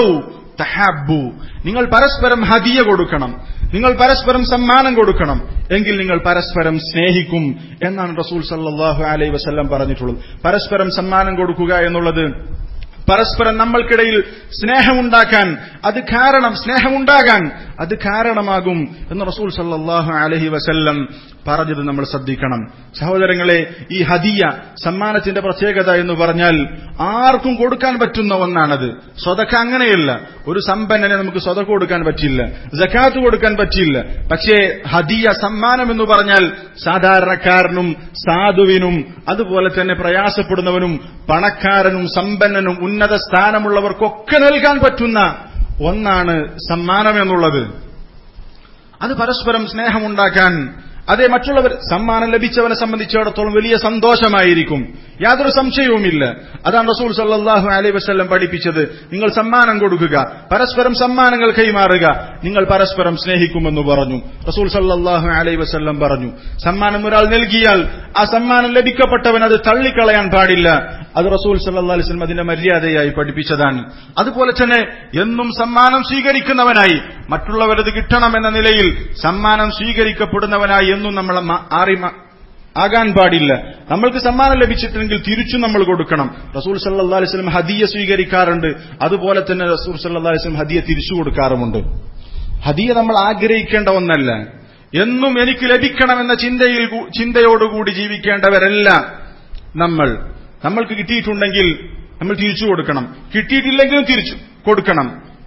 തഹാബു നിങ്ങൾ പരസ്പരം ഹദിയ കൊടുക്കണം നിങ്ങൾ പരസ്പരം സമ്മാനം കൊടുക്കണം എങ്കിൽ നിങ്ങൾ പരസ്പരം സ്നേഹിക്കും എന്നാണ് റസൂൽ സല്ലാഹു അലൈ വസ്ല്ലം പറഞ്ഞിട്ടുള്ളത് പരസ്പരം സമ്മാനം കൊടുക്കുക എന്നുള്ളത് പരസ്പരം നമ്മൾക്കിടയിൽ സ്നേഹമുണ്ടാക്കാൻ അത് കാരണം സ്നേഹമുണ്ടാകാൻ അത് കാരണമാകും എന്ന് റസൂൽ സല്ലാഹു അലഹി വസല്ലം പറഞ്ഞത് നമ്മൾ ശ്രദ്ധിക്കണം സഹോദരങ്ങളെ ഈ ഹദിയ സമ്മാനത്തിന്റെ പ്രത്യേകത എന്ന് പറഞ്ഞാൽ ആർക്കും കൊടുക്കാൻ പറ്റുന്ന ഒന്നാണത് സ്വതക്ക അങ്ങനെയല്ല ഒരു സമ്പന്നനെ നമുക്ക് സ്വതക്ക കൊടുക്കാൻ പറ്റില്ല ജക്കാത്ത് കൊടുക്കാൻ പറ്റില്ല പക്ഷേ ഹദിയ സമ്മാനം എന്ന് പറഞ്ഞാൽ സാധാരണക്കാരനും സാധുവിനും അതുപോലെ തന്നെ പ്രയാസപ്പെടുന്നവനും പണക്കാരനും സമ്പന്നനും ഉന്നത സ്ഥാനമുള്ളവർക്കൊക്കെ നൽകാൻ പറ്റുന്ന ഒന്നാണ് സമ്മാനം എന്നുള്ളത് അത് പരസ്പരം സ്നേഹമുണ്ടാക്കാൻ അതേ മറ്റുള്ളവർ സമ്മാനം ലഭിച്ചവനെ സംബന്ധിച്ചിടത്തോളം വലിയ സന്തോഷമായിരിക്കും യാതൊരു സംശയവുമില്ല അതാണ് റസൂൽ സല്ലാഹു അലൈ വസ്ല്ലം പഠിപ്പിച്ചത് നിങ്ങൾ സമ്മാനം കൊടുക്കുക പരസ്പരം സമ്മാനങ്ങൾ കൈമാറുക നിങ്ങൾ പരസ്പരം സ്നേഹിക്കുമെന്ന് പറഞ്ഞു റസൂൽ സല്ലാഹു അലൈ വസ്ല്ലം പറഞ്ഞു സമ്മാനം ഒരാൾ നൽകിയാൽ ആ സമ്മാനം ലഭിക്കപ്പെട്ടവൻ അത് തള്ളിക്കളയാൻ പാടില്ല അത് റസൂൽ സല്ലാ അലിസ്ലം അതിന്റെ മര്യാദയായി പഠിപ്പിച്ചതാണ് അതുപോലെ തന്നെ എന്നും സമ്മാനം സ്വീകരിക്കുന്നവനായി മറ്റുള്ളവരത് കിട്ടണമെന്ന നിലയിൽ സമ്മാനം സ്വീകരിക്കപ്പെടുന്നവനായി എന്നും നമ്മൾ ആറി ആകാൻ പാടില്ല നമ്മൾക്ക് സമ്മാനം ലഭിച്ചിട്ടുണ്ടെങ്കിൽ തിരിച്ചു നമ്മൾ കൊടുക്കണം റസൂൽ സല്ലാ അലിസ്ലം ഹദിയ സ്വീകരിക്കാറുണ്ട് അതുപോലെ തന്നെ റസൂൽ സല്ലാ അലിസ്ലം ഹദിയ തിരിച്ചു കൊടുക്കാറുമുണ്ട് ഹദിയ നമ്മൾ ആഗ്രഹിക്കേണ്ട ഒന്നല്ല എന്നും എനിക്ക് ലഭിക്കണമെന്ന ചിന്തയിൽ ചിന്തയോടുകൂടി ജീവിക്കേണ്ടവരല്ല നമ്മൾ നമ്മൾക്ക് കിട്ടിയിട്ടുണ്ടെങ്കിൽ നമ്മൾ തിരിച്ചു കൊടുക്കണം കിട്ടിയിട്ടില്ലെങ്കിലും തിരിച്ചു കൊടുക്കണം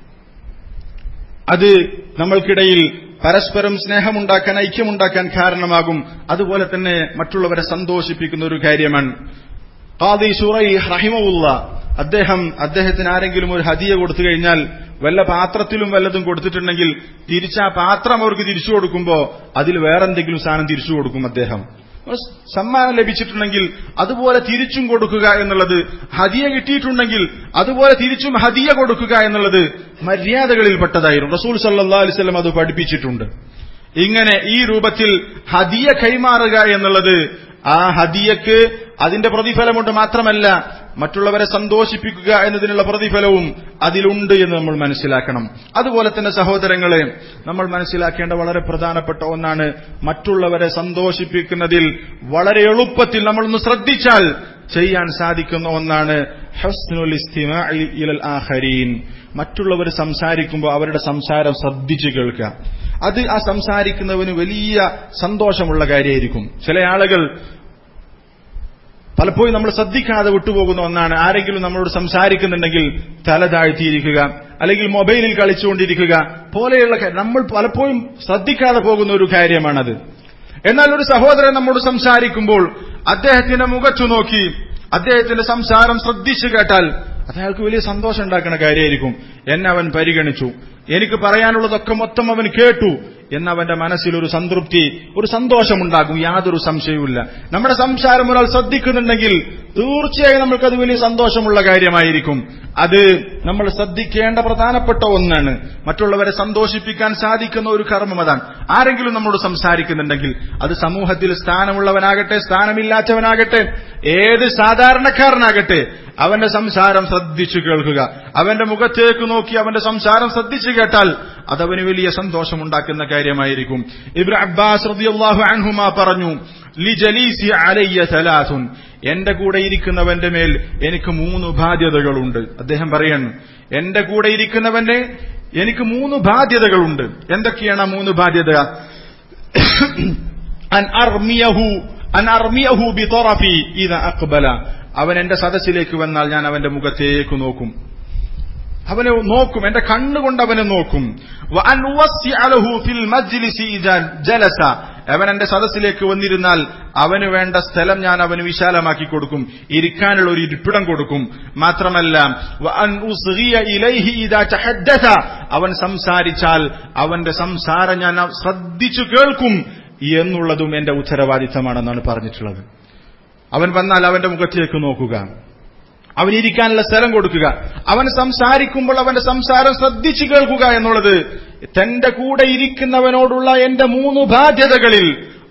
അത് നമ്മൾക്കിടയിൽ പരസ്പരം സ്നേഹമുണ്ടാക്കാൻ ഐക്യമുണ്ടാക്കാൻ കാരണമാകും അതുപോലെ തന്നെ മറ്റുള്ളവരെ സന്തോഷിപ്പിക്കുന്ന ഒരു കാര്യമാണ് ഖാദി ഷുറൈ റഹിമുള്ള അദ്ദേഹം അദ്ദേഹത്തിന് ആരെങ്കിലും ഒരു ഹദിയ കൊടുത്തു കഴിഞ്ഞാൽ വല്ല പാത്രത്തിലും വല്ലതും കൊടുത്തിട്ടുണ്ടെങ്കിൽ തിരിച്ച് ആ പാത്രം അവർക്ക് തിരിച്ചു കൊടുക്കുമ്പോൾ അതിൽ വേറെന്തെങ്കിലും സാധനം തിരിച്ചു കൊടുക്കും അദ്ദേഹം സമ്മാനം ലഭിച്ചിട്ടുണ്ടെങ്കിൽ അതുപോലെ തിരിച്ചും കൊടുക്കുക എന്നുള്ളത് ഹദിയ കിട്ടിയിട്ടുണ്ടെങ്കിൽ അതുപോലെ തിരിച്ചും ഹദിയ കൊടുക്കുക എന്നുള്ളത് മര്യാദകളിൽപ്പെട്ടതായിരുന്നു റസൂൽ സല്ലാ അലിസ്ലം അത് പഠിപ്പിച്ചിട്ടുണ്ട് ഇങ്ങനെ ഈ രൂപത്തിൽ ഹദിയ കൈമാറുക എന്നുള്ളത് ആ ഹദിയക്ക് അതിന്റെ പ്രതിഫലമുണ്ട് മാത്രമല്ല മറ്റുള്ളവരെ സന്തോഷിപ്പിക്കുക എന്നതിനുള്ള പ്രതിഫലവും അതിലുണ്ട് എന്ന് നമ്മൾ മനസ്സിലാക്കണം അതുപോലെ തന്നെ സഹോദരങ്ങളെ നമ്മൾ മനസ്സിലാക്കേണ്ട വളരെ പ്രധാനപ്പെട്ട ഒന്നാണ് മറ്റുള്ളവരെ സന്തോഷിപ്പിക്കുന്നതിൽ വളരെ എളുപ്പത്തിൽ നമ്മളൊന്ന് ശ്രദ്ധിച്ചാൽ ചെയ്യാൻ സാധിക്കുന്ന ഒന്നാണ് ഹസ്നുൽ ഇലൽ ആഹരീൻ മറ്റുള്ളവർ സംസാരിക്കുമ്പോൾ അവരുടെ സംസാരം ശ്രദ്ധിച്ചു കേൾക്കുക അത് ആ സംസാരിക്കുന്നവന് വലിയ സന്തോഷമുള്ള കാര്യമായിരിക്കും ചില ആളുകൾ പലപ്പോഴും നമ്മൾ ശ്രദ്ധിക്കാതെ വിട്ടുപോകുന്ന ഒന്നാണ് ആരെങ്കിലും നമ്മളോട് സംസാരിക്കുന്നുണ്ടെങ്കിൽ തല താഴ്ത്തിയിരിക്കുക അല്ലെങ്കിൽ മൊബൈലിൽ കളിച്ചുകൊണ്ടിരിക്കുക പോലെയുള്ള നമ്മൾ പലപ്പോഴും ശ്രദ്ധിക്കാതെ പോകുന്ന ഒരു കാര്യമാണത് എന്നാൽ ഒരു സഹോദരൻ നമ്മോട് സംസാരിക്കുമ്പോൾ അദ്ദേഹത്തിന്റെ മുഖത്തു നോക്കി അദ്ദേഹത്തിന്റെ സംസാരം ശ്രദ്ധിച്ചു കേട്ടാൽ അത് അയാൾക്ക് വലിയ സന്തോഷം ഉണ്ടാക്കുന്ന കാര്യമായിരിക്കും എന്നെ അവൻ പരിഗണിച്ചു എനിക്ക് പറയാനുള്ളതൊക്കെ മൊത്തം അവൻ കേട്ടു എന്നവന്റെ മനസ്സിൽ ഒരു സംതൃപ്തി ഒരു സന്തോഷമുണ്ടാകും യാതൊരു സംശയവുമില്ല നമ്മുടെ സംസാരം ഒരാൾ ശ്രദ്ധിക്കുന്നുണ്ടെങ്കിൽ തീർച്ചയായും നമ്മൾക്കത് വലിയ സന്തോഷമുള്ള കാര്യമായിരിക്കും അത് നമ്മൾ ശ്രദ്ധിക്കേണ്ട പ്രധാനപ്പെട്ട ഒന്നാണ് മറ്റുള്ളവരെ സന്തോഷിപ്പിക്കാൻ സാധിക്കുന്ന ഒരു കർമ്മം അതാണ് ആരെങ്കിലും നമ്മോട് സംസാരിക്കുന്നുണ്ടെങ്കിൽ അത് സമൂഹത്തിൽ സ്ഥാനമുള്ളവനാകട്ടെ സ്ഥാനമില്ലാത്തവനാകട്ടെ ഏത് സാധാരണക്കാരനാകട്ടെ അവന്റെ സംസാരം ശ്രദ്ധിച്ചു കേൾക്കുക അവന്റെ മുഖത്തേക്ക് നോക്കി അവന്റെ സംസാരം ശ്രദ്ധിച്ചു കേട്ടാൽ അതവന് വലിയ സന്തോഷമുണ്ടാക്കുന്ന കാര്യമായിരിക്കും ഇബ്രാ അബ്ബാസ് റളിയല്ലാഹു അൻഹുമ പറഞ്ഞു ലിജലീസി അലയ്യ സലാസുൻ എന്റെ കൂടെ ഇരിക്കുന്നവന്റെ മേൽ എനിക്ക് മൂന്ന് ബാധ്യതകളുണ്ട് അദ്ദേഹം പറയാണ് എന്റെ കൂടെ ഇരിക്കുന്നവന്റെ എനിക്ക് മൂന്ന് ബാധ്യതകളുണ്ട് എന്തൊക്കെയാണ് ആ മൂന്ന് ബാധ്യത അൻ അർമിയഹു അൻ അർമിയഹു ബി തൊറഫി ഇത് അക്ബല അവൻ എന്റെ സദസ്സിലേക്ക് വന്നാൽ ഞാൻ അവന്റെ മുഖത്തേക്ക് നോക്കും അവനെ നോക്കും എന്റെ കണ്ണുകൊണ്ട് അവനെ നോക്കും ജലസ അവൻ എന്റെ സദസ്സിലേക്ക് വന്നിരുന്നാൽ അവന് വേണ്ട സ്ഥലം ഞാൻ അവന് വിശാലമാക്കി കൊടുക്കും ഇരിക്കാനുള്ള ഒരു ഇരിപ്പിടം കൊടുക്കും മാത്രമല്ല അവൻ സംസാരിച്ചാൽ അവന്റെ സംസാരം ഞാൻ ശ്രദ്ധിച്ചു കേൾക്കും എന്നുള്ളതും എന്റെ ഉത്തരവാദിത്തമാണെന്നാണ് പറഞ്ഞിട്ടുള്ളത് അവൻ വന്നാൽ അവന്റെ മുഖത്തേക്ക് നോക്കുക അവനിരിക്കാനുള്ള സ്ഥലം കൊടുക്കുക അവൻ സംസാരിക്കുമ്പോൾ അവന്റെ സംസാരം ശ്രദ്ധിച്ചു കേൾക്കുക എന്നുള്ളത് തന്റെ കൂടെ ഇരിക്കുന്നവനോടുള്ള എന്റെ മൂന്ന് ബാധ്യതകളിൽ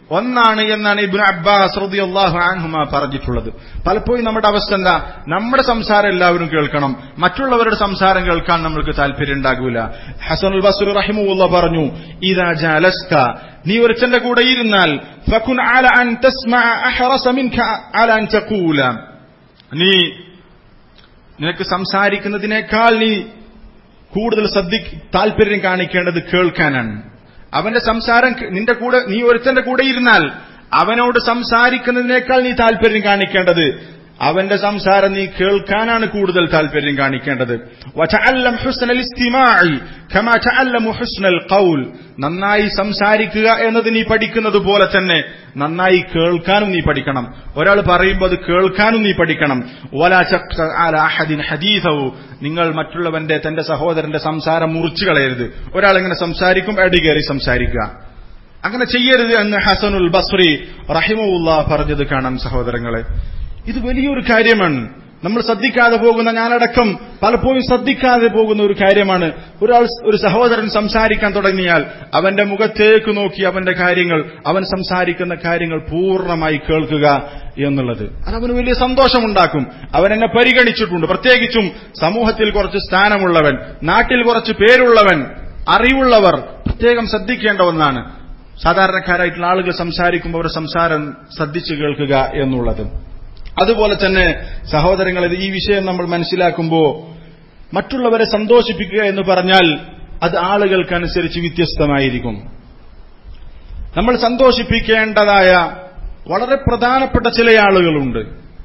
ഒന്നാണ് എന്നാണ് ഇബ്നു അബ്ബാസ് റളിയല്ലാഹു അൻഹുമ പറഞ്ഞിട്ടുള്ളത് പലപ്പോഴും നമ്മുടെ അവസ്ഥ എന്താ നമ്മുടെ സംസാരം എല്ലാവരും കേൾക്കണം മറ്റുള്ളവരുടെ സംസാരം കേൾക്കാൻ നമ്മൾക്ക് താല്പര്യം ഉണ്ടാകൂല ഹസനുൽ ബസ്രി റഹിമുള്ള പറഞ്ഞു ഇദാ ജാലസ്ത നീ ഒരുത്തന്റെ കൂടെ ഇരുന്നാൽ ഫകുൻ അല അൻ തസ്മഅ അഹറസ മിൻക അല അൻ തഖൂല നീ നിനക്ക് സംസാരിക്കുന്നതിനേക്കാൾ നീ കൂടുതൽ ശ്രദ്ധി താല്പര്യം കാണിക്കേണ്ടത് കേൾക്കാനാണ് അവന്റെ സംസാരം നിന്റെ കൂടെ നീ ഒരുത്തന്റെ കൂടെ ഇരുന്നാൽ അവനോട് സംസാരിക്കുന്നതിനേക്കാൾ നീ താല്പര്യം കാണിക്കേണ്ടത് അവന്റെ സംസാരം നീ കേൾക്കാനാണ് കൂടുതൽ താല്പര്യം കാണിക്കേണ്ടത് വതഅല്ലം ഹുസ്നൽ ഇസ്തിമാഇ കമാ തഅല്ലമു ഹുസ്നൽ ഖൗൽ നന്നായി സംസാരിക്കുക എന്നത് നീ പഠിക്കുന്നത് പോലെ തന്നെ നന്നായി കേൾക്കാനും നീ പഠിക്കണം ഒരാൾ പറയുമ്പോൾ അത് കേൾക്കാനും നീ പഠിക്കണം വലാ തഖ്ത അല അഹദിൻ ഹദീസഹു നിങ്ങൾ മറ്റുള്ളവന്റെ തന്റെ സഹോദരന്റെ സംസാരം മുറിച്ചു കളയരുത് ഒരാൾ ഇങ്ങനെ സംസാരിക്കും അടി കയറി സംസാരിക്കുക അങ്ങനെ ചെയ്യരുത് എന്ന് ഹസനുൽ ബസ്രി റഹിമുല്ല പറഞ്ഞത് കാണാം സഹോദരങ്ങളെ ഇത് വലിയൊരു കാര്യമാണ് നമ്മൾ ശ്രദ്ധിക്കാതെ പോകുന്ന ഞാനടക്കം പലപ്പോഴും ശ്രദ്ധിക്കാതെ പോകുന്ന ഒരു കാര്യമാണ് ഒരാൾ ഒരു സഹോദരൻ സംസാരിക്കാൻ തുടങ്ങിയാൽ അവന്റെ മുഖത്തേക്ക് നോക്കി അവന്റെ കാര്യങ്ങൾ അവൻ സംസാരിക്കുന്ന കാര്യങ്ങൾ പൂർണ്ണമായി കേൾക്കുക എന്നുള്ളത് അത് അവന് വലിയ സന്തോഷമുണ്ടാക്കും അവൻ എന്നെ പരിഗണിച്ചിട്ടുണ്ട് പ്രത്യേകിച്ചും സമൂഹത്തിൽ കുറച്ച് സ്ഥാനമുള്ളവൻ നാട്ടിൽ കുറച്ച് പേരുള്ളവൻ അറിവുള്ളവർ പ്രത്യേകം ശ്രദ്ധിക്കേണ്ട ഒന്നാണ് സാധാരണക്കാരായിട്ടുള്ള ആളുകൾ സംസാരിക്കുമ്പോൾ അവരുടെ സംസാരം ശ്രദ്ധിച്ചു കേൾക്കുക എന്നുള്ളത് അതുപോലെ തന്നെ സഹോദരങ്ങളെ ഈ വിഷയം നമ്മൾ മനസ്സിലാക്കുമ്പോൾ മറ്റുള്ളവരെ സന്തോഷിപ്പിക്കുക എന്ന് പറഞ്ഞാൽ അത് ആളുകൾക്കനുസരിച്ച് വ്യത്യസ്തമായിരിക്കും നമ്മൾ സന്തോഷിപ്പിക്കേണ്ടതായ വളരെ പ്രധാനപ്പെട്ട ചില ആളുകളുണ്ട്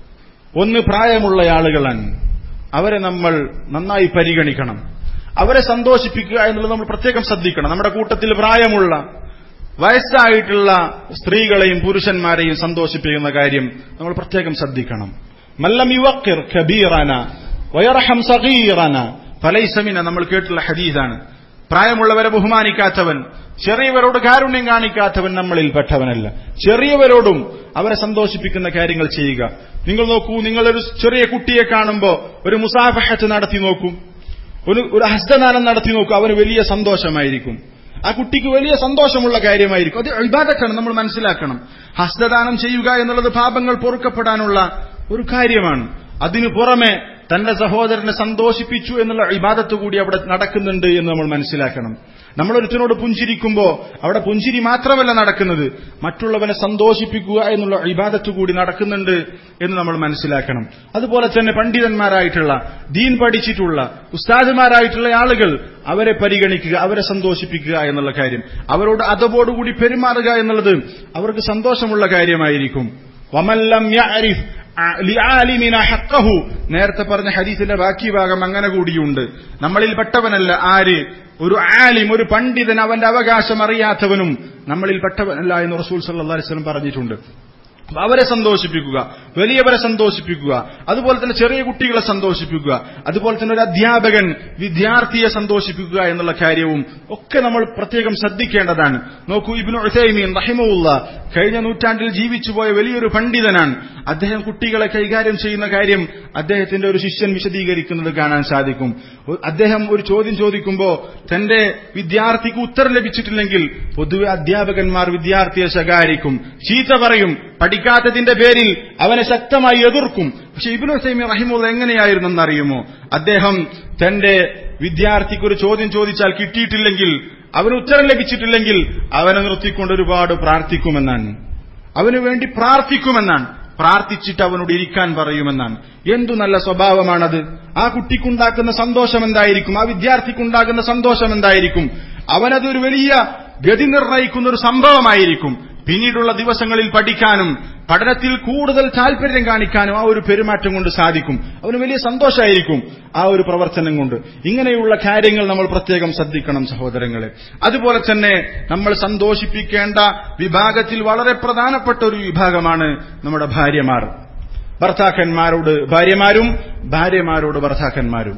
ഒന്ന് പ്രായമുള്ള ആളുകളാണ് അവരെ നമ്മൾ നന്നായി പരിഗണിക്കണം അവരെ സന്തോഷിപ്പിക്കുക എന്നുള്ളത് നമ്മൾ പ്രത്യേകം ശ്രദ്ധിക്കണം നമ്മുടെ കൂട്ടത്തിൽ പ്രായമുള്ള വയസ്സായിട്ടുള്ള സ്ത്രീകളെയും പുരുഷന്മാരെയും സന്തോഷിപ്പിക്കുന്ന കാര്യം നമ്മൾ പ്രത്യേകം ശ്രദ്ധിക്കണം മല്ലം യുവക്കിർ ഖബീറന വയറഹം സഗീറന ഫലൈസമിന നമ്മൾ കേട്ടുള്ള ഹദീസാണ് പ്രായമുള്ളവരെ ബഹുമാനിക്കാത്തവൻ ചെറിയവരോട് കാരുണ്യം കാണിക്കാത്തവൻ നമ്മളിൽ പെട്ടവനല്ല ചെറിയവരോടും അവരെ സന്തോഷിപ്പിക്കുന്ന കാര്യങ്ങൾ ചെയ്യുക നിങ്ങൾ നോക്കൂ നിങ്ങളൊരു ചെറിയ കുട്ടിയെ കാണുമ്പോൾ ഒരു മുസാഫഹത്ത് നടത്തി നോക്കൂ ഒരു ഒരു ഹസ്തദാനം നടത്തി നോക്കൂ അവന് വലിയ സന്തോഷമായിരിക്കും ആ കുട്ടിക്ക് വലിയ സന്തോഷമുള്ള കാര്യമായിരിക്കും അത് ഇബാദത്താണ് നമ്മൾ മനസ്സിലാക്കണം ഹസ്തദാനം ചെയ്യുക എന്നുള്ളത് പാപങ്ങൾ പൊറുക്കപ്പെടാനുള്ള ഒരു കാര്യമാണ് അതിനു പുറമെ തന്റെ സഹോദരനെ സന്തോഷിപ്പിച്ചു എന്നുള്ള ഇബാദത്ത് കൂടി അവിടെ നടക്കുന്നുണ്ട് എന്ന് നമ്മൾ മനസ്സിലാക്കണം നമ്മൾ ഒരുത്തിനോട് പുഞ്ചിരിക്കുമ്പോൾ അവിടെ പുഞ്ചിരി മാത്രമല്ല നടക്കുന്നത് മറ്റുള്ളവനെ സന്തോഷിപ്പിക്കുക എന്നുള്ള ഇബാദത്ത് കൂടി നടക്കുന്നുണ്ട് എന്ന് നമ്മൾ മനസ്സിലാക്കണം അതുപോലെ തന്നെ പണ്ഡിതന്മാരായിട്ടുള്ള ദീൻ പഠിച്ചിട്ടുള്ള ഉസ്താദുമാരായിട്ടുള്ള ആളുകൾ അവരെ പരിഗണിക്കുക അവരെ സന്തോഷിപ്പിക്കുക എന്നുള്ള കാര്യം അവരോട് അതവോടുകൂടി പെരുമാറുക എന്നുള്ളത് അവർക്ക് സന്തോഷമുള്ള കാര്യമായിരിക്കും വമല്ലം യഅരിഫ് ലിആലിമിന ഹഖഹു നേരത്തെ പറഞ്ഞ ഹദീസിന്റെ ബാക്കി ഭാഗം അങ്ങനെ കൂടിയുണ്ട് നമ്മളിൽ പെട്ടവനല്ല ആര് ഒരു ആലിം ഒരു പണ്ഡിതൻ അവന്റെ അവകാശം അറിയാത്തവനും നമ്മളിൽ പെട്ടവനല്ല എന്ന് റസൂൽ സല്ലല്ലാഹു അലൈഹി വസല്ലം പറഞ്ഞിട്ടുണ്ട് അവരെ സന്തോഷിപ്പിക്കുക വലിയവരെ സന്തോഷിപ്പിക്കുക അതുപോലെ തന്നെ ചെറിയ കുട്ടികളെ സന്തോഷിപ്പിക്കുക അതുപോലെ തന്നെ ഒരു അധ്യാപകൻ വിദ്യാർത്ഥിയെ സന്തോഷിപ്പിക്കുക എന്നുള്ള കാര്യവും ഒക്കെ നമ്മൾ പ്രത്യേകം ശ്രദ്ധിക്കേണ്ടതാണ് നോക്കൂ ഇബിനു ഉസൈമീൻ റഹിമുല്ല കഴിഞ്ഞ നൂറ്റാണ്ടിൽ ജീവിച്ചുപോയ വലിയൊരു പണ്ഡിതനാണ് അദ്ദേഹം കുട്ടികളെ കൈകാര്യം ചെയ്യുന്ന കാര്യം അദ്ദേഹത്തിന്റെ ഒരു ശിഷ്യൻ വിശദീകരിക്കുന്നത് കാണാൻ സാധിക്കും അദ്ദേഹം ഒരു ചോദ്യം ചോദിക്കുമ്പോൾ തന്റെ വിദ്യാർത്ഥിക്ക് ഉത്തരം ലഭിച്ചിട്ടില്ലെങ്കിൽ പൊതുവെ അധ്യാപകന്മാർ വിദ്യാർത്ഥിയെ ശകാരിക്കും ചീത്ത പറയും പഠിക്കാത്തതിന്റെ പേരിൽ അവനെ ശക്തമായി എതിർക്കും പക്ഷെ ഇബിനു സൈമി റഹിമുള്ള എങ്ങനെയായിരുന്നെന്ന് അറിയുമോ അദ്ദേഹം തന്റെ വിദ്യാർത്ഥിക്ക് ഒരു ചോദ്യം ചോദിച്ചാൽ കിട്ടിയിട്ടില്ലെങ്കിൽ അവന് ഉത്തരം ലഭിച്ചിട്ടില്ലെങ്കിൽ അവനെ നിർത്തിക്കൊണ്ട് ഒരുപാട് പ്രാർത്ഥിക്കുമെന്നാണ് അവന് വേണ്ടി പ്രാർത്ഥിക്കുമെന്നാണ് പ്രാർത്ഥിച്ചിട്ട് അവനോട് ഇരിക്കാൻ പറയുമെന്നാണ് എന്തു നല്ല സ്വഭാവമാണത് ആ കുട്ടിക്കുണ്ടാക്കുന്ന സന്തോഷം എന്തായിരിക്കും ആ വിദ്യാർത്ഥിക്കുണ്ടാകുന്ന സന്തോഷം എന്തായിരിക്കും അവനതൊരു വലിയ ഗതി നിർണയിക്കുന്ന ഒരു സംഭവമായിരിക്കും പിന്നീടുള്ള ദിവസങ്ങളിൽ പഠിക്കാനും പഠനത്തിൽ കൂടുതൽ താല്പര്യം കാണിക്കാനും ആ ഒരു പെരുമാറ്റം കൊണ്ട് സാധിക്കും അവന് വലിയ സന്തോഷമായിരിക്കും ആ ഒരു പ്രവർത്തനം കൊണ്ട് ഇങ്ങനെയുള്ള കാര്യങ്ങൾ നമ്മൾ പ്രത്യേകം ശ്രദ്ധിക്കണം സഹോദരങ്ങളെ അതുപോലെ തന്നെ നമ്മൾ സന്തോഷിപ്പിക്കേണ്ട വിഭാഗത്തിൽ വളരെ പ്രധാനപ്പെട്ട ഒരു വിഭാഗമാണ് നമ്മുടെ ഭാര്യമാർ ഭർത്താക്കന്മാരോട് ഭാര്യമാരും ഭാര്യമാരോട് ഭർത്താക്കന്മാരും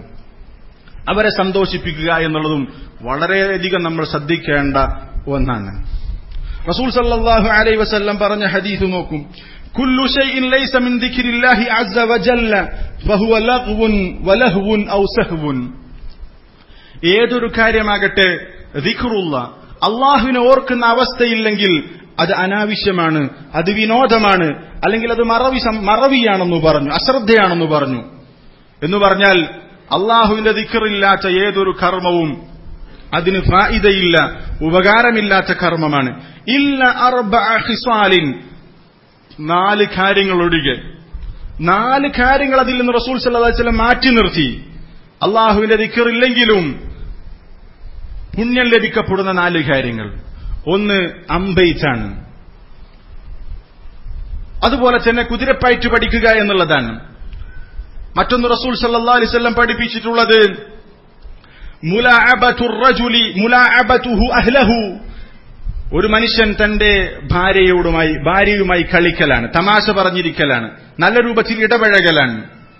അവരെ സന്തോഷിപ്പിക്കുക എന്നുള്ളതും വളരെയധികം നമ്മൾ ശ്രദ്ധിക്കേണ്ട ഒന്നാണ് റസൂൽ സല്ലല്ലാഹു അലൈഹി വസല്ലം പറഞ്ഞ ഹദീസ് നോക്കും കുല്ലു ഷൈഇൻ ലൈസ മിൻ ദിക്രില്ലാഹി അസ്സ വജല്ല ഫഹുവ ലഗ്വുൻ വലഹ്വുൻ ഔ സഹ്വുൻ ഏതൊരു കാര്യമാകട്ടെ ദിക്റുള്ള അള്ളാഹുവിനെ ഓർക്കുന്ന അവസ്ഥയില്ലെങ്കിൽ അത് അനാവശ്യമാണ് അത് വിനോദമാണ് അല്ലെങ്കിൽ അത് മറവി സം- മറവിയാണെന്ന് പറഞ്ഞു അശ്രദ്ധയാണെന്ന് പറഞ്ഞു എന്ന് പറഞ്ഞാൽ അള്ളാഹുവിന്റെ ദിക്കറില്ലാത്ത ഏതൊരു കർമ്മവും അതിന് ഫായിദയില്ല ഉപകാരമില്ലാത്ത കർമ്മമാണ് ഇല്ല അർബഅ ഖിസാലിൻ നാല് കാര്യങ്ങൾ ഒഴികെ നാല് കാര്യങ്ങൾ അതിൽ നിന്ന് റസൂൽ സല്ലല്ലാഹു അലൈഹി വസല്ലം മാറ്റി നിർത്തി അള്ളാഹുവിന്റെ ദിക്കറില്ലെങ്കിലും പുണ്യം ലഭിക്കപ്പെടുന്ന നാല് കാര്യങ്ങൾ ഒന്ന് അമ്പെയ്ത്താണ് അതുപോലെ തന്നെ കുതിരപ്പയറ്റ് പഠിക്കുക എന്നുള്ളതാണ് മറ്റൊന്ന് റസൂൽ സല്ലല്ലാഹു അലൈഹി വസല്ലം പഠിപ്പിച്ചിട്ടുള്ളത് മുലാഅബത്തുർ റജുലി മുലാഅബതുഹു അഹ്ലഹു ഒരു മനുഷ്യൻ തന്റെ ഭാര്യയോടുമായി ഭാര്യയുമായി കളിക്കലാണ് തമാശ പറഞ്ഞിരിക്കലാണ് നല്ല രൂപത്തിൽ ഇടപഴകലാണ്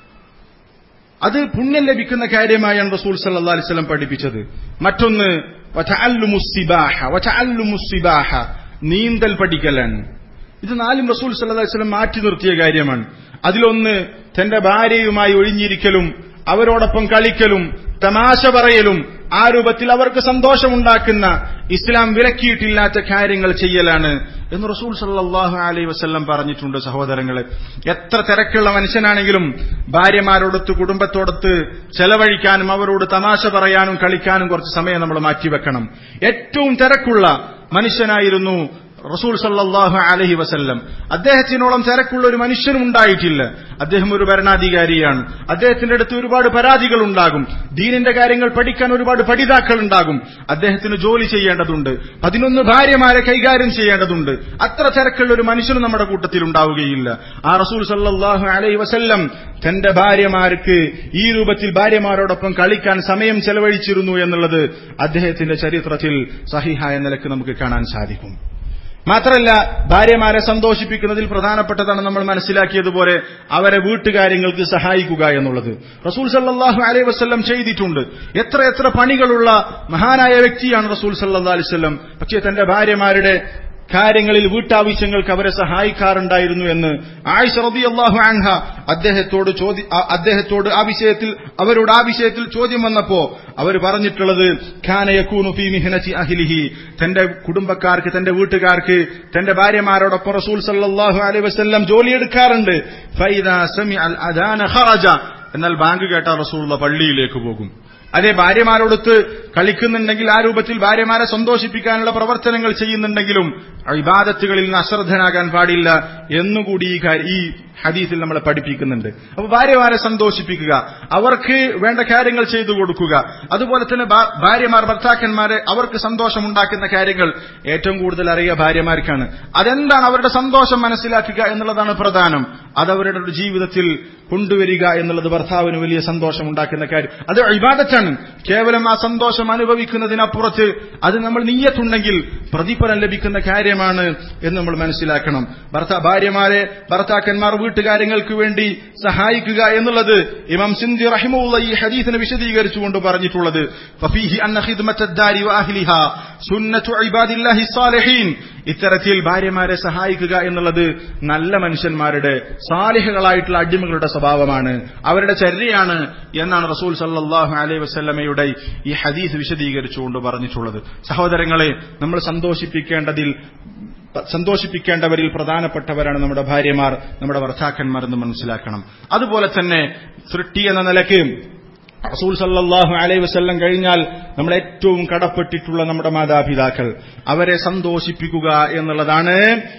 അത് പുണ്യം ലഭിക്കുന്ന കാര്യമായാണ് റസൂൽ സല്ലല്ലാഹു അലൈഹി വസല്ലം പഠിപ്പിച്ചത് മറ്റൊന്ന് വതഅല്ലുമുസ് സിബാഹ വതഅല്ലുമുസ് സിബാഹ നീന്തൽ പഠിക്കലാണ് ഇത് നാലും റസൂൽ സല്ലല്ലാഹു അലൈഹി വസല്ലം മാറ്റി നിർത്തിയ കാര്യമാണ് അതിലൊന്ന് തന്റെ ഭാര്യയുമായി ഒഴിഞ്ഞിരിക്കലും അവരോടൊപ്പം കളിക്കലും തമാശ പറയലും ആ രൂപത്തിൽ അവർക്ക് സന്തോഷമുണ്ടാക്കുന്ന ഇസ്ലാം വിലക്കിയിട്ടില്ലാത്ത കാര്യങ്ങൾ ചെയ്യലാണ് എന്ന് റസൂൽ സല്ലല്ലാഹു അലൈഹി വസല്ലം പറഞ്ഞിട്ടുണ്ട് സഹോദരങ്ങളെ എത്ര തിരക്കുള്ള മനുഷ്യനാണെങ്കിലും ഭാര്യമാരോടൊത്ത് കുടുംബത്തോടൊത്ത് ചെലവഴിക്കാനും അവരോട് തമാശ പറയാനും കളിക്കാനും കുറച്ച് സമയം നമ്മൾ മാറ്റിവെക്കണം ഏറ്റവും തിരക്കുള്ള മനുഷ്യനായിരുന്നു റസൂൽ സല്ലല്ലാഹു അലൈഹി വസല്ലം അദ്ദേഹത്തിനോളം തിരക്കുള്ള ഒരു മനുഷ്യനും ഉണ്ടായിട്ടില്ല അദ്ദേഹം ഒരു ഭരണാധികാരിയാണ് അദ്ദേഹത്തിന്റെ അടുത്ത് ഒരുപാട് പരാതികൾ ഉണ്ടാകും ദീനിന്റെ കാര്യങ്ങൾ പഠിക്കാൻ ഒരുപാട് പഠിതാക്കൾ ഉണ്ടാകും അദ്ദേഹത്തിന് ജോലി ചെയ്യേണ്ടതുണ്ട് പതിനൊന്ന് ഭാര്യമാരെ കൈകാര്യം ചെയ്യേണ്ടതുണ്ട് അത്ര തിരക്കുള്ള ഒരു മനുഷ്യനും നമ്മുടെ കൂട്ടത്തിൽ ഉണ്ടാവുകയില്ല ആ റസൂൽ സല്ലല്ലാഹു അലൈഹി വസല്ലം തന്റെ ഭാര്യമാർക്ക് ഈ രൂപത്തിൽ ഭാര്യമാരോടൊപ്പം കളിക്കാൻ സമയം ചെലവഴിച്ചിരുന്നു എന്നുള്ളത് അദ്ദേഹത്തിന്റെ ചരിത്രത്തിൽ സഹിഹായ നിലക്ക് നമുക്ക് കാണാൻ സാധിക്കും മാത്രമല്ല ഭാര്യമാരെ സന്തോഷിപ്പിക്കുന്നതിൽ പ്രധാനപ്പെട്ടതാണ് നമ്മൾ മനസ്സിലാക്കിയതുപോലെ അവരെ വീട്ടുകാര്യങ്ങൾക്ക് സഹായിക്കുക എന്നുള്ളത് റസൂൽ സല്ലല്ലാഹു അലൈഹി വസല്ലം ചെയ്തിട്ടുണ്ട് എത്ര എത്ര പണികളുള്ള മഹാനായ വ്യക്തിയാണ് റസൂൽ സല്ലല്ലാഹു അലൈഹി വസല്ലം പക്ഷേ തന്റെ ഭാര്യമാരുടെ കാര്യങ്ങളിൽ വീട്ടാവശ്യങ്ങൾക്ക് അവരെ സഹായിക്കാറുണ്ടായിരുന്നു എന്ന് ആയിഷ റളിയല്ലാഹു അൻഹ അദ്ദേഹത്തോട് ചോദി ആ- അദ്ദേഹത്തോട് ആ വിഷയത്തിൽ അവരോട് ആ വിഷയത്തിൽ ചോദ്യം വന്നപ്പോ അവർ പറഞ്ഞിട്ടുള്ളത് ഖാന യകൂനു ഫീ മിഹ്നതി അഹ്ലിഹി തന്റെ കുടുംബക്കാർക്ക് തന്റെ വീട്ടുകാർക്ക് തന്റെ ഭാര്യമാരോടൊപ്പം റസൂൽ സല്ലല്ലാഹു അലൈഹി വസല്ലം ജോലിയെടുക്കാറുണ്ട് ഫൈദാ സമിഅൽ അദാന ഖറജ എന്നാൽ ബാങ്ക് കേട്ട റസൂലുള്ള പള്ളിയിലേക്ക് പോകും അതേ ഭാര്യമാരോടൊത്ത് കളിക്കുന്നുണ്ടെങ്കിൽ ആ രൂപത്തിൽ ഭാര്യമാരെ സന്തോഷിപ്പിക്കാനുള്ള പ്രവർത്തനങ്ങൾ ചെയ്യുന്നുണ്ടെങ്കിലും ഇബാദത്തുകളിൽ നിന്ന് അശ്രദ്ധനാകാൻ പാടില്ല എന്നുകൂടി ഈ കാര്യം ഈ ഹദീസിൽ നമ്മളെ പഠിപ്പിക്കുന്നുണ്ട് അപ്പൊ ഭാര്യമാരെ സന്തോഷിപ്പിക്കുക അവർക്ക് വേണ്ട കാര്യങ്ങൾ ചെയ്തു കൊടുക്കുക അതുപോലെ തന്നെ ഭാ- ഭാര്യമാർ ഭർത്താക്കന്മാരെ അവർക്ക് സന്തോഷമുണ്ടാക്കുന്ന കാര്യങ്ങൾ ഏറ്റവും കൂടുതൽ അറിയുക ഭാര്യമാർക്കാണ് അതെന്താണ് അവരുടെ സന്തോഷം മനസ്സിലാക്കുക എന്നുള്ളതാണ് പ്രധാനം അത് അവരുടെ ഒരു ജീവിതത്തിൽ കൊണ്ടുവരിക എന്നുള്ളത് ഭർത്താവിന് വലിയ സന്തോഷം ഉണ്ടാക്കുന്ന കാര്യം അത് ഇബാദത്താണ് കേവലം ആ സന്തോഷം അനുഭവിക്കുന്നതിനപ്പുറത്ത് അത് നമ്മൾ നീയത്തുണ്ടെങ്കിൽ പ്രതിഫലം ലഭിക്കുന്ന കാര്യമാണ് എന്ന് നമ്മൾ മനസ്സിലാക്കണം ഭർത്ത ഭാര്യമാരെ ഭർത്താക്കന്മാർ വീട്ടുകാര്യങ്ങൾക്ക് വേണ്ടി സഹായിക്കുക എന്നുള്ളത് ഇമാം സിന്ധി റഹിമുള്ള ഈ ഹദീസിനെ വിശദീകരിച്ചുകൊണ്ട് പറഞ്ഞിട്ടുള്ളത് ഫഫീഹി അന്ന ഖിദ്മത്തദ്ദാരി വഅഹ്ലിഹാ സുന്നത്തു ഇബാദില്ലാഹി സ്സാലിഹീൻ ഇത്തരത്തിൽ ഭാര്യമാരെ സഹായിക്കുക എന്നുള്ളത് നല്ല മനുഷ്യന്മാരുടെ സാലിഹകളായിട്ടുള്ള അടിമകളുടെ സ്വഭാവമാണ് അവരുടെ ചര്യയാണ് എന്നാണ് റസൂൽ സല്ലല്ലാഹു അലൈഹി വസല്ലമയുടെ ഈ ഹദീസ് വിശദീകരിച്ചുകൊണ്ട് പറഞ്ഞിട്ടുള്ളത് സഹോദരങ്ങളെ നമ്മൾ സന്തോഷിപ്പിക്കേണ്ടതിൽ സന്തോഷിപ്പിക്കേണ്ടവരിൽ പ്രധാനപ്പെട്ടവരാണ് നമ്മുടെ ഭാര്യമാർ നമ്മുടെ ഭർത്താക്കന്മാർ എന്ന് മനസ്സിലാക്കണം അതുപോലെ തന്നെ സൃഷ്ടി എന്ന നിലയ്ക്ക് റസൂൽ സല്ലല്ലാഹു അലൈഹി വസല്ലം കഴിഞ്ഞാൽ നമ്മൾ ഏറ്റവും കടപ്പെട്ടിട്ടുള്ള നമ്മുടെ മാതാപിതാക്കൾ അവരെ സന്തോഷിപ്പിക്കുക എന്നുള്ളതാണ്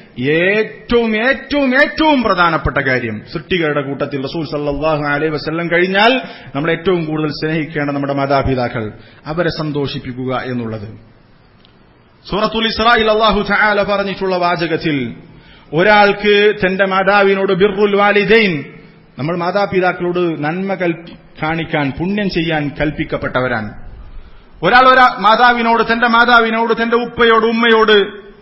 ഏറ്റവും ഏറ്റവും ഏറ്റവും പ്രധാനപ്പെട്ട കാര്യം സൃഷ്ടികളുടെ കൂട്ടത്തിൽ റസൂൽ സല്ലല്ലാഹു അലൈഹി വസല്ലം കഴിഞ്ഞാൽ നമ്മൾ ഏറ്റവും കൂടുതൽ സ്നേഹിക്കേണ്ട നമ്മുടെ മാതാപിതാക്കൾ അവരെ സന്തോഷിപ്പിക്കുക എന്നുള്ളത് സൂറത്തുൽ ഇസ്രായിൽ അള്ളാഹു തആല പറഞ്ഞിട്ടുള്ള വാചകത്തിൽ ഒരാൾക്ക് തന്റെ മാതാവിനോട് ബിർറുൽ വാലിദൈൻ നമ്മൾ മാതാപിതാക്കളോട് നന്മ കൽപ്പി കാണിക്കാൻ പുണ്യം ചെയ്യാൻ കൽപ്പിക്കപ്പെട്ടവരാണ് ഒരാൾ ഒരാ മാതാവിനോട് തന്റെ മാതാവിനോട് തന്റെ ഉപ്പയോട് ഉമ്മയോട്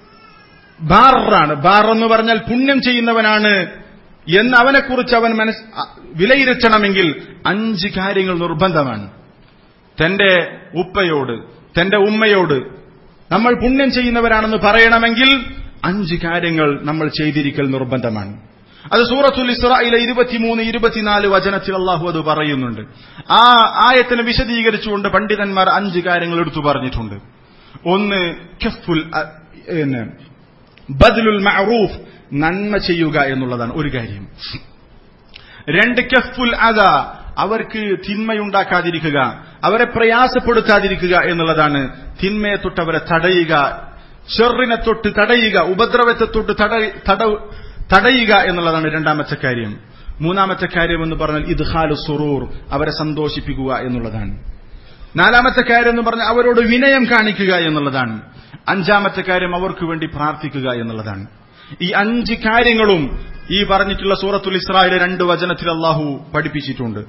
ബാറാണ് ബാർ എന്ന് പറഞ്ഞാൽ പുണ്യം ചെയ്യുന്നവനാണ് എന്ന് അവനെക്കുറിച്ച് അവൻ മനസ് അ- വിലയിരുത്തണമെങ്കിൽ അഞ്ച് കാര്യങ്ങൾ നിർബന്ധമാണ് തന്റെ ഉപ്പയോട് തന്റെ ഉമ്മയോട് നമ്മൾ പുണ്യം ചെയ്യുന്നവരാണെന്ന് പറയണമെങ്കിൽ അഞ്ച് കാര്യങ്ങൾ നമ്മൾ ചെയ്തിരിക്കൽ നിർബന്ധമാണ് അത് സൂറത്തുൽ ഇസ്രായിലെ ഇരുപത്തിമൂന്ന് ഇരുപത്തിനാല് വചനത്തിൽ അള്ളാഹു അത് പറയുന്നുണ്ട് ആ ആയത്തിനെ വിശദീകരിച്ചുകൊണ്ട് പണ്ഡിതന്മാർ അഞ്ച് കാര്യങ്ങൾ എടുത്തു പറഞ്ഞിട്ടുണ്ട് ഒന്ന് കഫുൽ അ- പിന്നെ ബദലുൽ മഅറൂഫ് നന്മ ചെയ്യുക എന്നുള്ളതാണ് ഒരു കാര്യം രണ്ട് കഫുൽ അത അവർക്ക് തിന്മയുണ്ടാക്കാതിരിക്കുക അവരെ പ്രയാസപ്പെടുത്താതിരിക്കുക എന്നുള്ളതാണ് തിന്മയെ തൊട്ട് അവരെ തടയുക ഷെറിനെ തൊട്ട് തടയുക ഉപദ്രവത്തെ തൊട്ട് തടയുക എന്നുള്ളതാണ് രണ്ടാമത്തെ കാര്യം മൂന്നാമത്തെ കാര്യം എന്ന് പറഞ്ഞാൽ ഇദ്ഹാലു സുറൂർ അവരെ സന്തോഷിപ്പിക്കുക എന്നുള്ളതാണ് നാലാമത്തെ കാര്യം എന്ന് പറഞ്ഞാൽ അവരോട് വിനയം കാണിക്കുക എന്നുള്ളതാണ് അഞ്ചാമത്തെ കാര്യം അവർക്ക് വേണ്ടി പ്രാർത്ഥിക്കുക എന്നുള്ളതാണ് ഈ അഞ്ച് കാര്യങ്ങളും ഈ പറഞ്ഞിട്ടുള്ള സൂറത്തുൽ ഇസ്രായേലെ രണ്ട് വചനത്തിൽ അള്ളാഹു പഠിപ്പിച്ചിട്ടുണ്ട്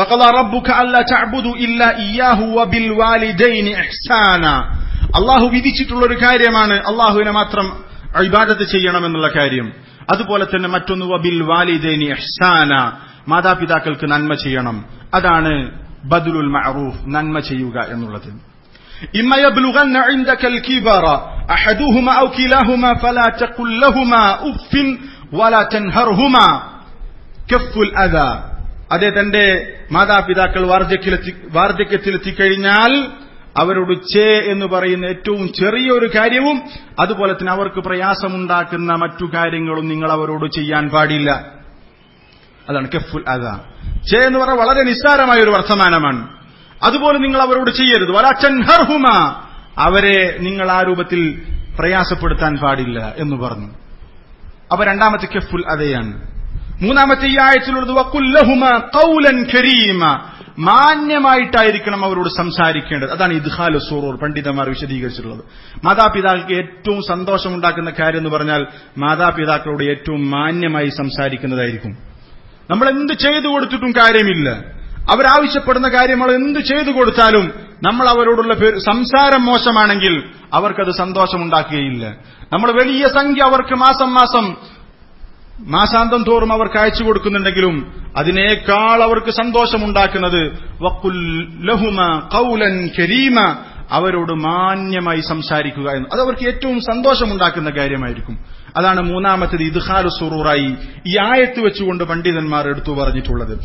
അള്ളാഹു വിധിച്ചിട്ടുള്ള ഒരു കാര്യമാണ് അള്ളാഹുവിനെ മാത്രം ഇബാദത്ത് ചെയ്യണമെന്നുള്ള കാര്യം അതുപോലെ തന്നെ മറ്റൊന്ന് വബിൽ വാലിദൈനി എഹ്സാന മാതാപിതാക്കൾക്ക് നന്മ ചെയ്യണം അതാണ് ബദുലുൽ മഅറൂഫ് നന്മ ചെയ്യുക എന്നുള്ളത് إما يبلغن عندك الكبر أحدهما أو كلاهما فلا تقل لهما أف ولا تنهرهما كف الأذى അതെ തന്റെ മാതാപിതാക്കൾ വാർദ്ധക്യത്തിലെത്തി വാർദ്ധക്യത്തിലെത്തിക്കഴിഞ്ഞാൽ അവരോട് ചേ എന്ന് പറയുന്ന ഏറ്റവും ചെറിയൊരു കാര്യവും അതുപോലെ തന്നെ അവർക്ക് പ്രയാസമുണ്ടാക്കുന്ന മറ്റു കാര്യങ്ങളും നിങ്ങൾ അവരോട് ചെയ്യാൻ പാടില്ല അതാണ് കെഫുൽ അത ചേ എന്ന് പറഞ്ഞാൽ വളരെ നിസ്സാരമായ ഒരു വർത്തമാനമാണ് അതുപോലെ നിങ്ങൾ അവരോട് ചെയ്യരുത് വലാച്ചൻഹർഹുമ അവരെ നിങ്ങൾ ആ രൂപത്തിൽ പ്രയാസപ്പെടുത്താൻ പാടില്ല എന്ന് പറഞ്ഞു അപ്പൊ രണ്ടാമത്തെ കെഫുൽ അതയാണ് മൂന്നാമത്തെ ഈ ആയത്തിലുള്ളത് വക്കുല്ലഹുമ കൗലൻ കരീമ മാന്യമായിട്ടായിരിക്കണം അവരോട് സംസാരിക്കേണ്ടത് അതാണ് ഇദ്ഹാൽ സൂറൂർ പണ്ഡിതന്മാർ വിശദീകരിച്ചിട്ടുള്ളത് മാതാപിതാക്കൾക്ക് ഏറ്റവും സന്തോഷമുണ്ടാക്കുന്ന കാര്യം എന്ന് പറഞ്ഞാൽ മാതാപിതാക്കളോട് ഏറ്റവും മാന്യമായി സംസാരിക്കുന്നതായിരിക്കും നമ്മൾ എന്ത് ചെയ്തു കൊടുത്തിട്ടും കാര്യമില്ല അവരാവശ്യപ്പെടുന്ന കാര്യം നമ്മൾ എന്ത് ചെയ്തു കൊടുത്താലും നമ്മൾ അവരോടുള്ള സംസാരം മോശമാണെങ്കിൽ അവർക്കത് സന്തോഷമുണ്ടാക്കുകയില്ല നമ്മൾ വലിയ സംഖ്യ അവർക്ക് മാസം മാസം മാസാന്തം തോറും അവർക്ക് അയച്ചു കൊടുക്കുന്നുണ്ടെങ്കിലും അതിനേക്കാൾ അവർക്ക് സന്തോഷമുണ്ടാക്കുന്നത് വക്കുല്ലഹുമ കൗലൻ കരീമ അവരോട് മാന്യമായി സംസാരിക്കുക എന്ന് അത് അവർക്ക് ഏറ്റവും സന്തോഷമുണ്ടാക്കുന്ന കാര്യമായിരിക്കും അതാണ് മൂന്നാമത്തേത് ഇദ്ഹാലു സുറൂറായി ഈ ആയത്ത് വെച്ചുകൊണ്ട് പണ്ഡിതന്മാർ എടുത്തു പറഞ്ഞിട്ടുള്ളത്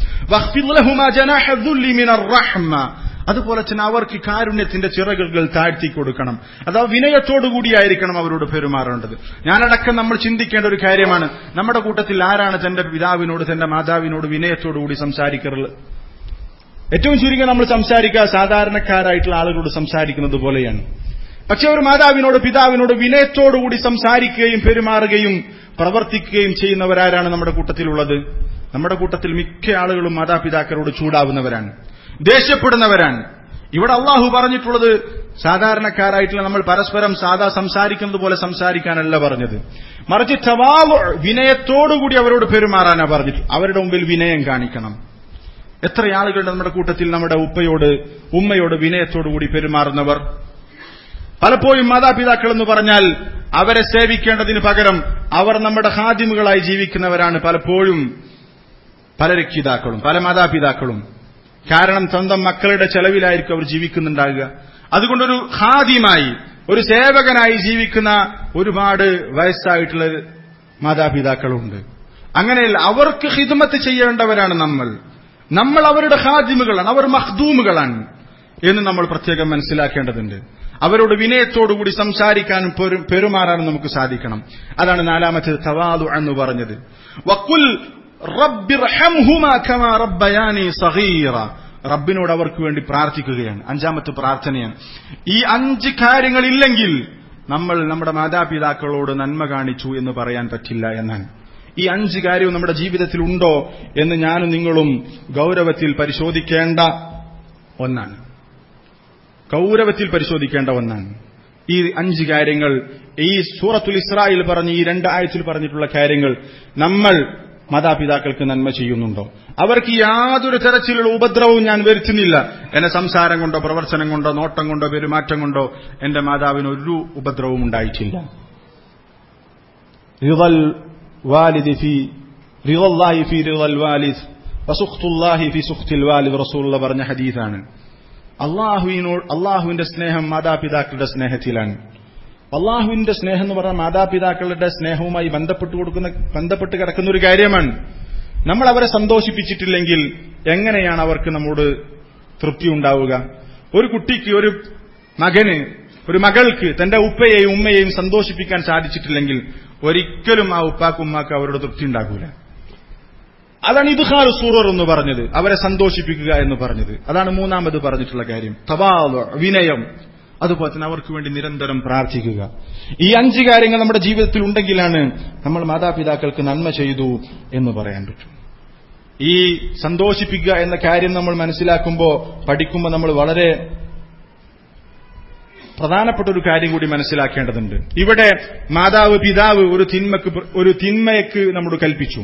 അതുപോലെ തന്നെ അവർക്ക് കാരുണ്യത്തിന്റെ ചിറകുകൾ താഴ്ത്തി കൊടുക്കണം അഥവാ വിനയത്തോടുകൂടിയായിരിക്കണം അവരോട് പെരുമാറേണ്ടത് ഞാനടക്കം നമ്മൾ ചിന്തിക്കേണ്ട ഒരു കാര്യമാണ് നമ്മുടെ കൂട്ടത്തിൽ ആരാണ് തന്റെ പിതാവിനോട് തന്റെ മാതാവിനോട് വിനയത്തോടുകൂടി സംസാരിക്കാറുള്ളത് ഏറ്റവും ചുരുങ്ങി നമ്മൾ സംസാരിക്കുക സാധാരണക്കാരായിട്ടുള്ള ആളുകളോട് സംസാരിക്കുന്നത് പോലെയാണ് പക്ഷെ ഒരു മാതാവിനോട് പിതാവിനോട് വിനയത്തോടുകൂടി സംസാരിക്കുകയും പെരുമാറുകയും പ്രവർത്തിക്കുകയും ചെയ്യുന്നവരാരാണ് നമ്മുടെ കൂട്ടത്തിലുള്ളത് നമ്മുടെ കൂട്ടത്തിൽ മിക്ക ആളുകളും മാതാപിതാക്കളോട് ചൂടാവുന്നവരാണ് ദേഷ്യപ്പെടുന്നവരാണ് ഇവിടെ അള്ളാഹു പറഞ്ഞിട്ടുള്ളത് സാധാരണക്കാരായിട്ടുള്ള നമ്മൾ പരസ്പരം സാധാ സംസാരിക്കുന്നത് പോലെ സംസാരിക്കാനല്ല പറഞ്ഞത് മറിച്ച് ചവാവ് വിനയത്തോടുകൂടി അവരോട് പെരുമാറാനാ പറഞ്ഞിട്ട് അവരുടെ മുമ്പിൽ വിനയം കാണിക്കണം എത്ര ആളുകളുടെ നമ്മുടെ കൂട്ടത്തിൽ നമ്മുടെ ഉപ്പയോട് ഉമ്മയോട് വിനയത്തോടുകൂടി പെരുമാറുന്നവർ പലപ്പോഴും മാതാപിതാക്കൾ എന്ന് പറഞ്ഞാൽ അവരെ സേവിക്കേണ്ടതിന് പകരം അവർ നമ്മുടെ ഹാദിമുകളായി ജീവിക്കുന്നവരാണ് പലപ്പോഴും പല രക്ഷിതാക്കളും പല മാതാപിതാക്കളും കാരണം സ്വന്തം മക്കളുടെ ചെലവിലായിരിക്കും അവർ ജീവിക്കുന്നുണ്ടാകുക അതുകൊണ്ടൊരു ഹാദിമായി ഒരു സേവകനായി ജീവിക്കുന്ന ഒരുപാട് വയസ്സായിട്ടുള്ള മാതാപിതാക്കളുണ്ട് അങ്ങനെയല്ല അവർക്ക് ഹിദ്മത്ത് ചെയ്യേണ്ടവരാണ് നമ്മൾ നമ്മൾ അവരുടെ ഹാദിമുകളാണ് അവർ മഹ്ദൂമുകളാണ് എന്ന് നമ്മൾ പ്രത്യേകം മനസ്സിലാക്കേണ്ടതുണ്ട് അവരോട് വിനയത്തോടുകൂടി സംസാരിക്കാനും പെരുമാറാനും നമുക്ക് സാധിക്കണം അതാണ് നാലാമത്തേത് തവാദു എന്ന് പറഞ്ഞത് വക്കുൽ റബ്ബിനോട് അവർക്ക് വേണ്ടി പ്രാർത്ഥിക്കുകയാണ് അഞ്ചാമത്തെ പ്രാർത്ഥനയാണ് ഈ അഞ്ച് കാര്യങ്ങളില്ലെങ്കിൽ നമ്മൾ നമ്മുടെ മാതാപിതാക്കളോട് നന്മ കാണിച്ചു എന്ന് പറയാൻ പറ്റില്ല എന്നാണ് ഈ അഞ്ച് കാര്യവും നമ്മുടെ ജീവിതത്തിൽ ഉണ്ടോ എന്ന് ഞാനും നിങ്ങളും ഗൗരവത്തിൽ പരിശോധിക്കേണ്ട ഒന്നാണ് ഗൗരവത്തിൽ പരിശോധിക്കേണ്ട ഒന്നാണ് ഈ അഞ്ച് കാര്യങ്ങൾ ഈ സൂറത്തുൽ ഇസ്രായേൽ പറഞ്ഞ ഈ രണ്ട് ആയത്തിൽ പറഞ്ഞിട്ടുള്ള കാര്യങ്ങൾ നമ്മൾ മാതാപിതാക്കൾക്ക് നന്മ ചെയ്യുന്നുണ്ടോ അവർക്ക് യാതൊരു തരത്തിലുള്ള ഉപദ്രവവും ഞാൻ വരുത്തുന്നില്ല എന്നെ സംസാരം കൊണ്ടോ പ്രവർത്തനം കൊണ്ടോ നോട്ടം കൊണ്ടോ പെരുമാറ്റം കൊണ്ടോ എന്റെ മാതാവിന് ഒരു ഉപദ്രവവും ഉണ്ടായിട്ടില്ല റിവൽ വാലിദ് ഫി റിവല്ലാഹി ഫി റിവൽ വാലിദ് വസുഖ്തുല്ലാഹി ഫി സുഖ്തിൽ വാലിദ് റസൂലുള്ള പറഞ്ഞ ഹദീസാണ് അള്ളാഹുവിനോട് അള്ളാഹുവിന്റെ സ്നേഹം മാതാപിതാക്കളുടെ സ്നേഹത്തിലാണ് അള്ളാഹുവിന്റെ സ്നേഹം എന്ന് പറഞ്ഞാൽ മാതാപിതാക്കളുടെ സ്നേഹവുമായി ബന്ധപ്പെട്ട് കൊടുക്കുന്ന ബന്ധപ്പെട്ട് കിടക്കുന്ന ഒരു കാര്യമാണ് നമ്മൾ അവരെ സന്തോഷിപ്പിച്ചിട്ടില്ലെങ്കിൽ എങ്ങനെയാണ് അവർക്ക് നമ്മോട് തൃപ്തി ഉണ്ടാവുക ഒരു കുട്ടിക്ക് ഒരു മകന് ഒരു മകൾക്ക് തന്റെ ഉപ്പയെയും ഉമ്മയെയും സന്തോഷിപ്പിക്കാൻ സാധിച്ചിട്ടില്ലെങ്കിൽ ഒരിക്കലും ആ ഉപ്പാക്കും ഉമ്മാക്കും അവരുടെ തൃപ്തി ഉണ്ടാകൂല അതാണ് ഇദ്ഹാർ സൂറർ എന്ന് പറഞ്ഞത് അവരെ സന്തോഷിപ്പിക്കുക എന്ന് പറഞ്ഞത് അതാണ് മൂന്നാമത് പറഞ്ഞിട്ടുള്ള കാര്യം തവാദ് വിനയം അതുപോലെ തന്നെ അവർക്ക് വേണ്ടി നിരന്തരം പ്രാർത്ഥിക്കുക ഈ അഞ്ച് കാര്യങ്ങൾ നമ്മുടെ ജീവിതത്തിൽ ഉണ്ടെങ്കിലാണ് നമ്മൾ മാതാപിതാക്കൾക്ക് നന്മ ചെയ്തു എന്ന് പറയാൻ പറ്റും ഈ സന്തോഷിപ്പിക്കുക എന്ന കാര്യം നമ്മൾ മനസ്സിലാക്കുമ്പോൾ പഠിക്കുമ്പോൾ നമ്മൾ വളരെ പ്രധാനപ്പെട്ട ഒരു കാര്യം കൂടി മനസ്സിലാക്കേണ്ടതുണ്ട് ഇവിടെ മാതാവ് പിതാവ് ഒരു തിന്മക്ക് ഒരു തിന്മയ്ക്ക് നമ്മോട് കൽപ്പിച്ചു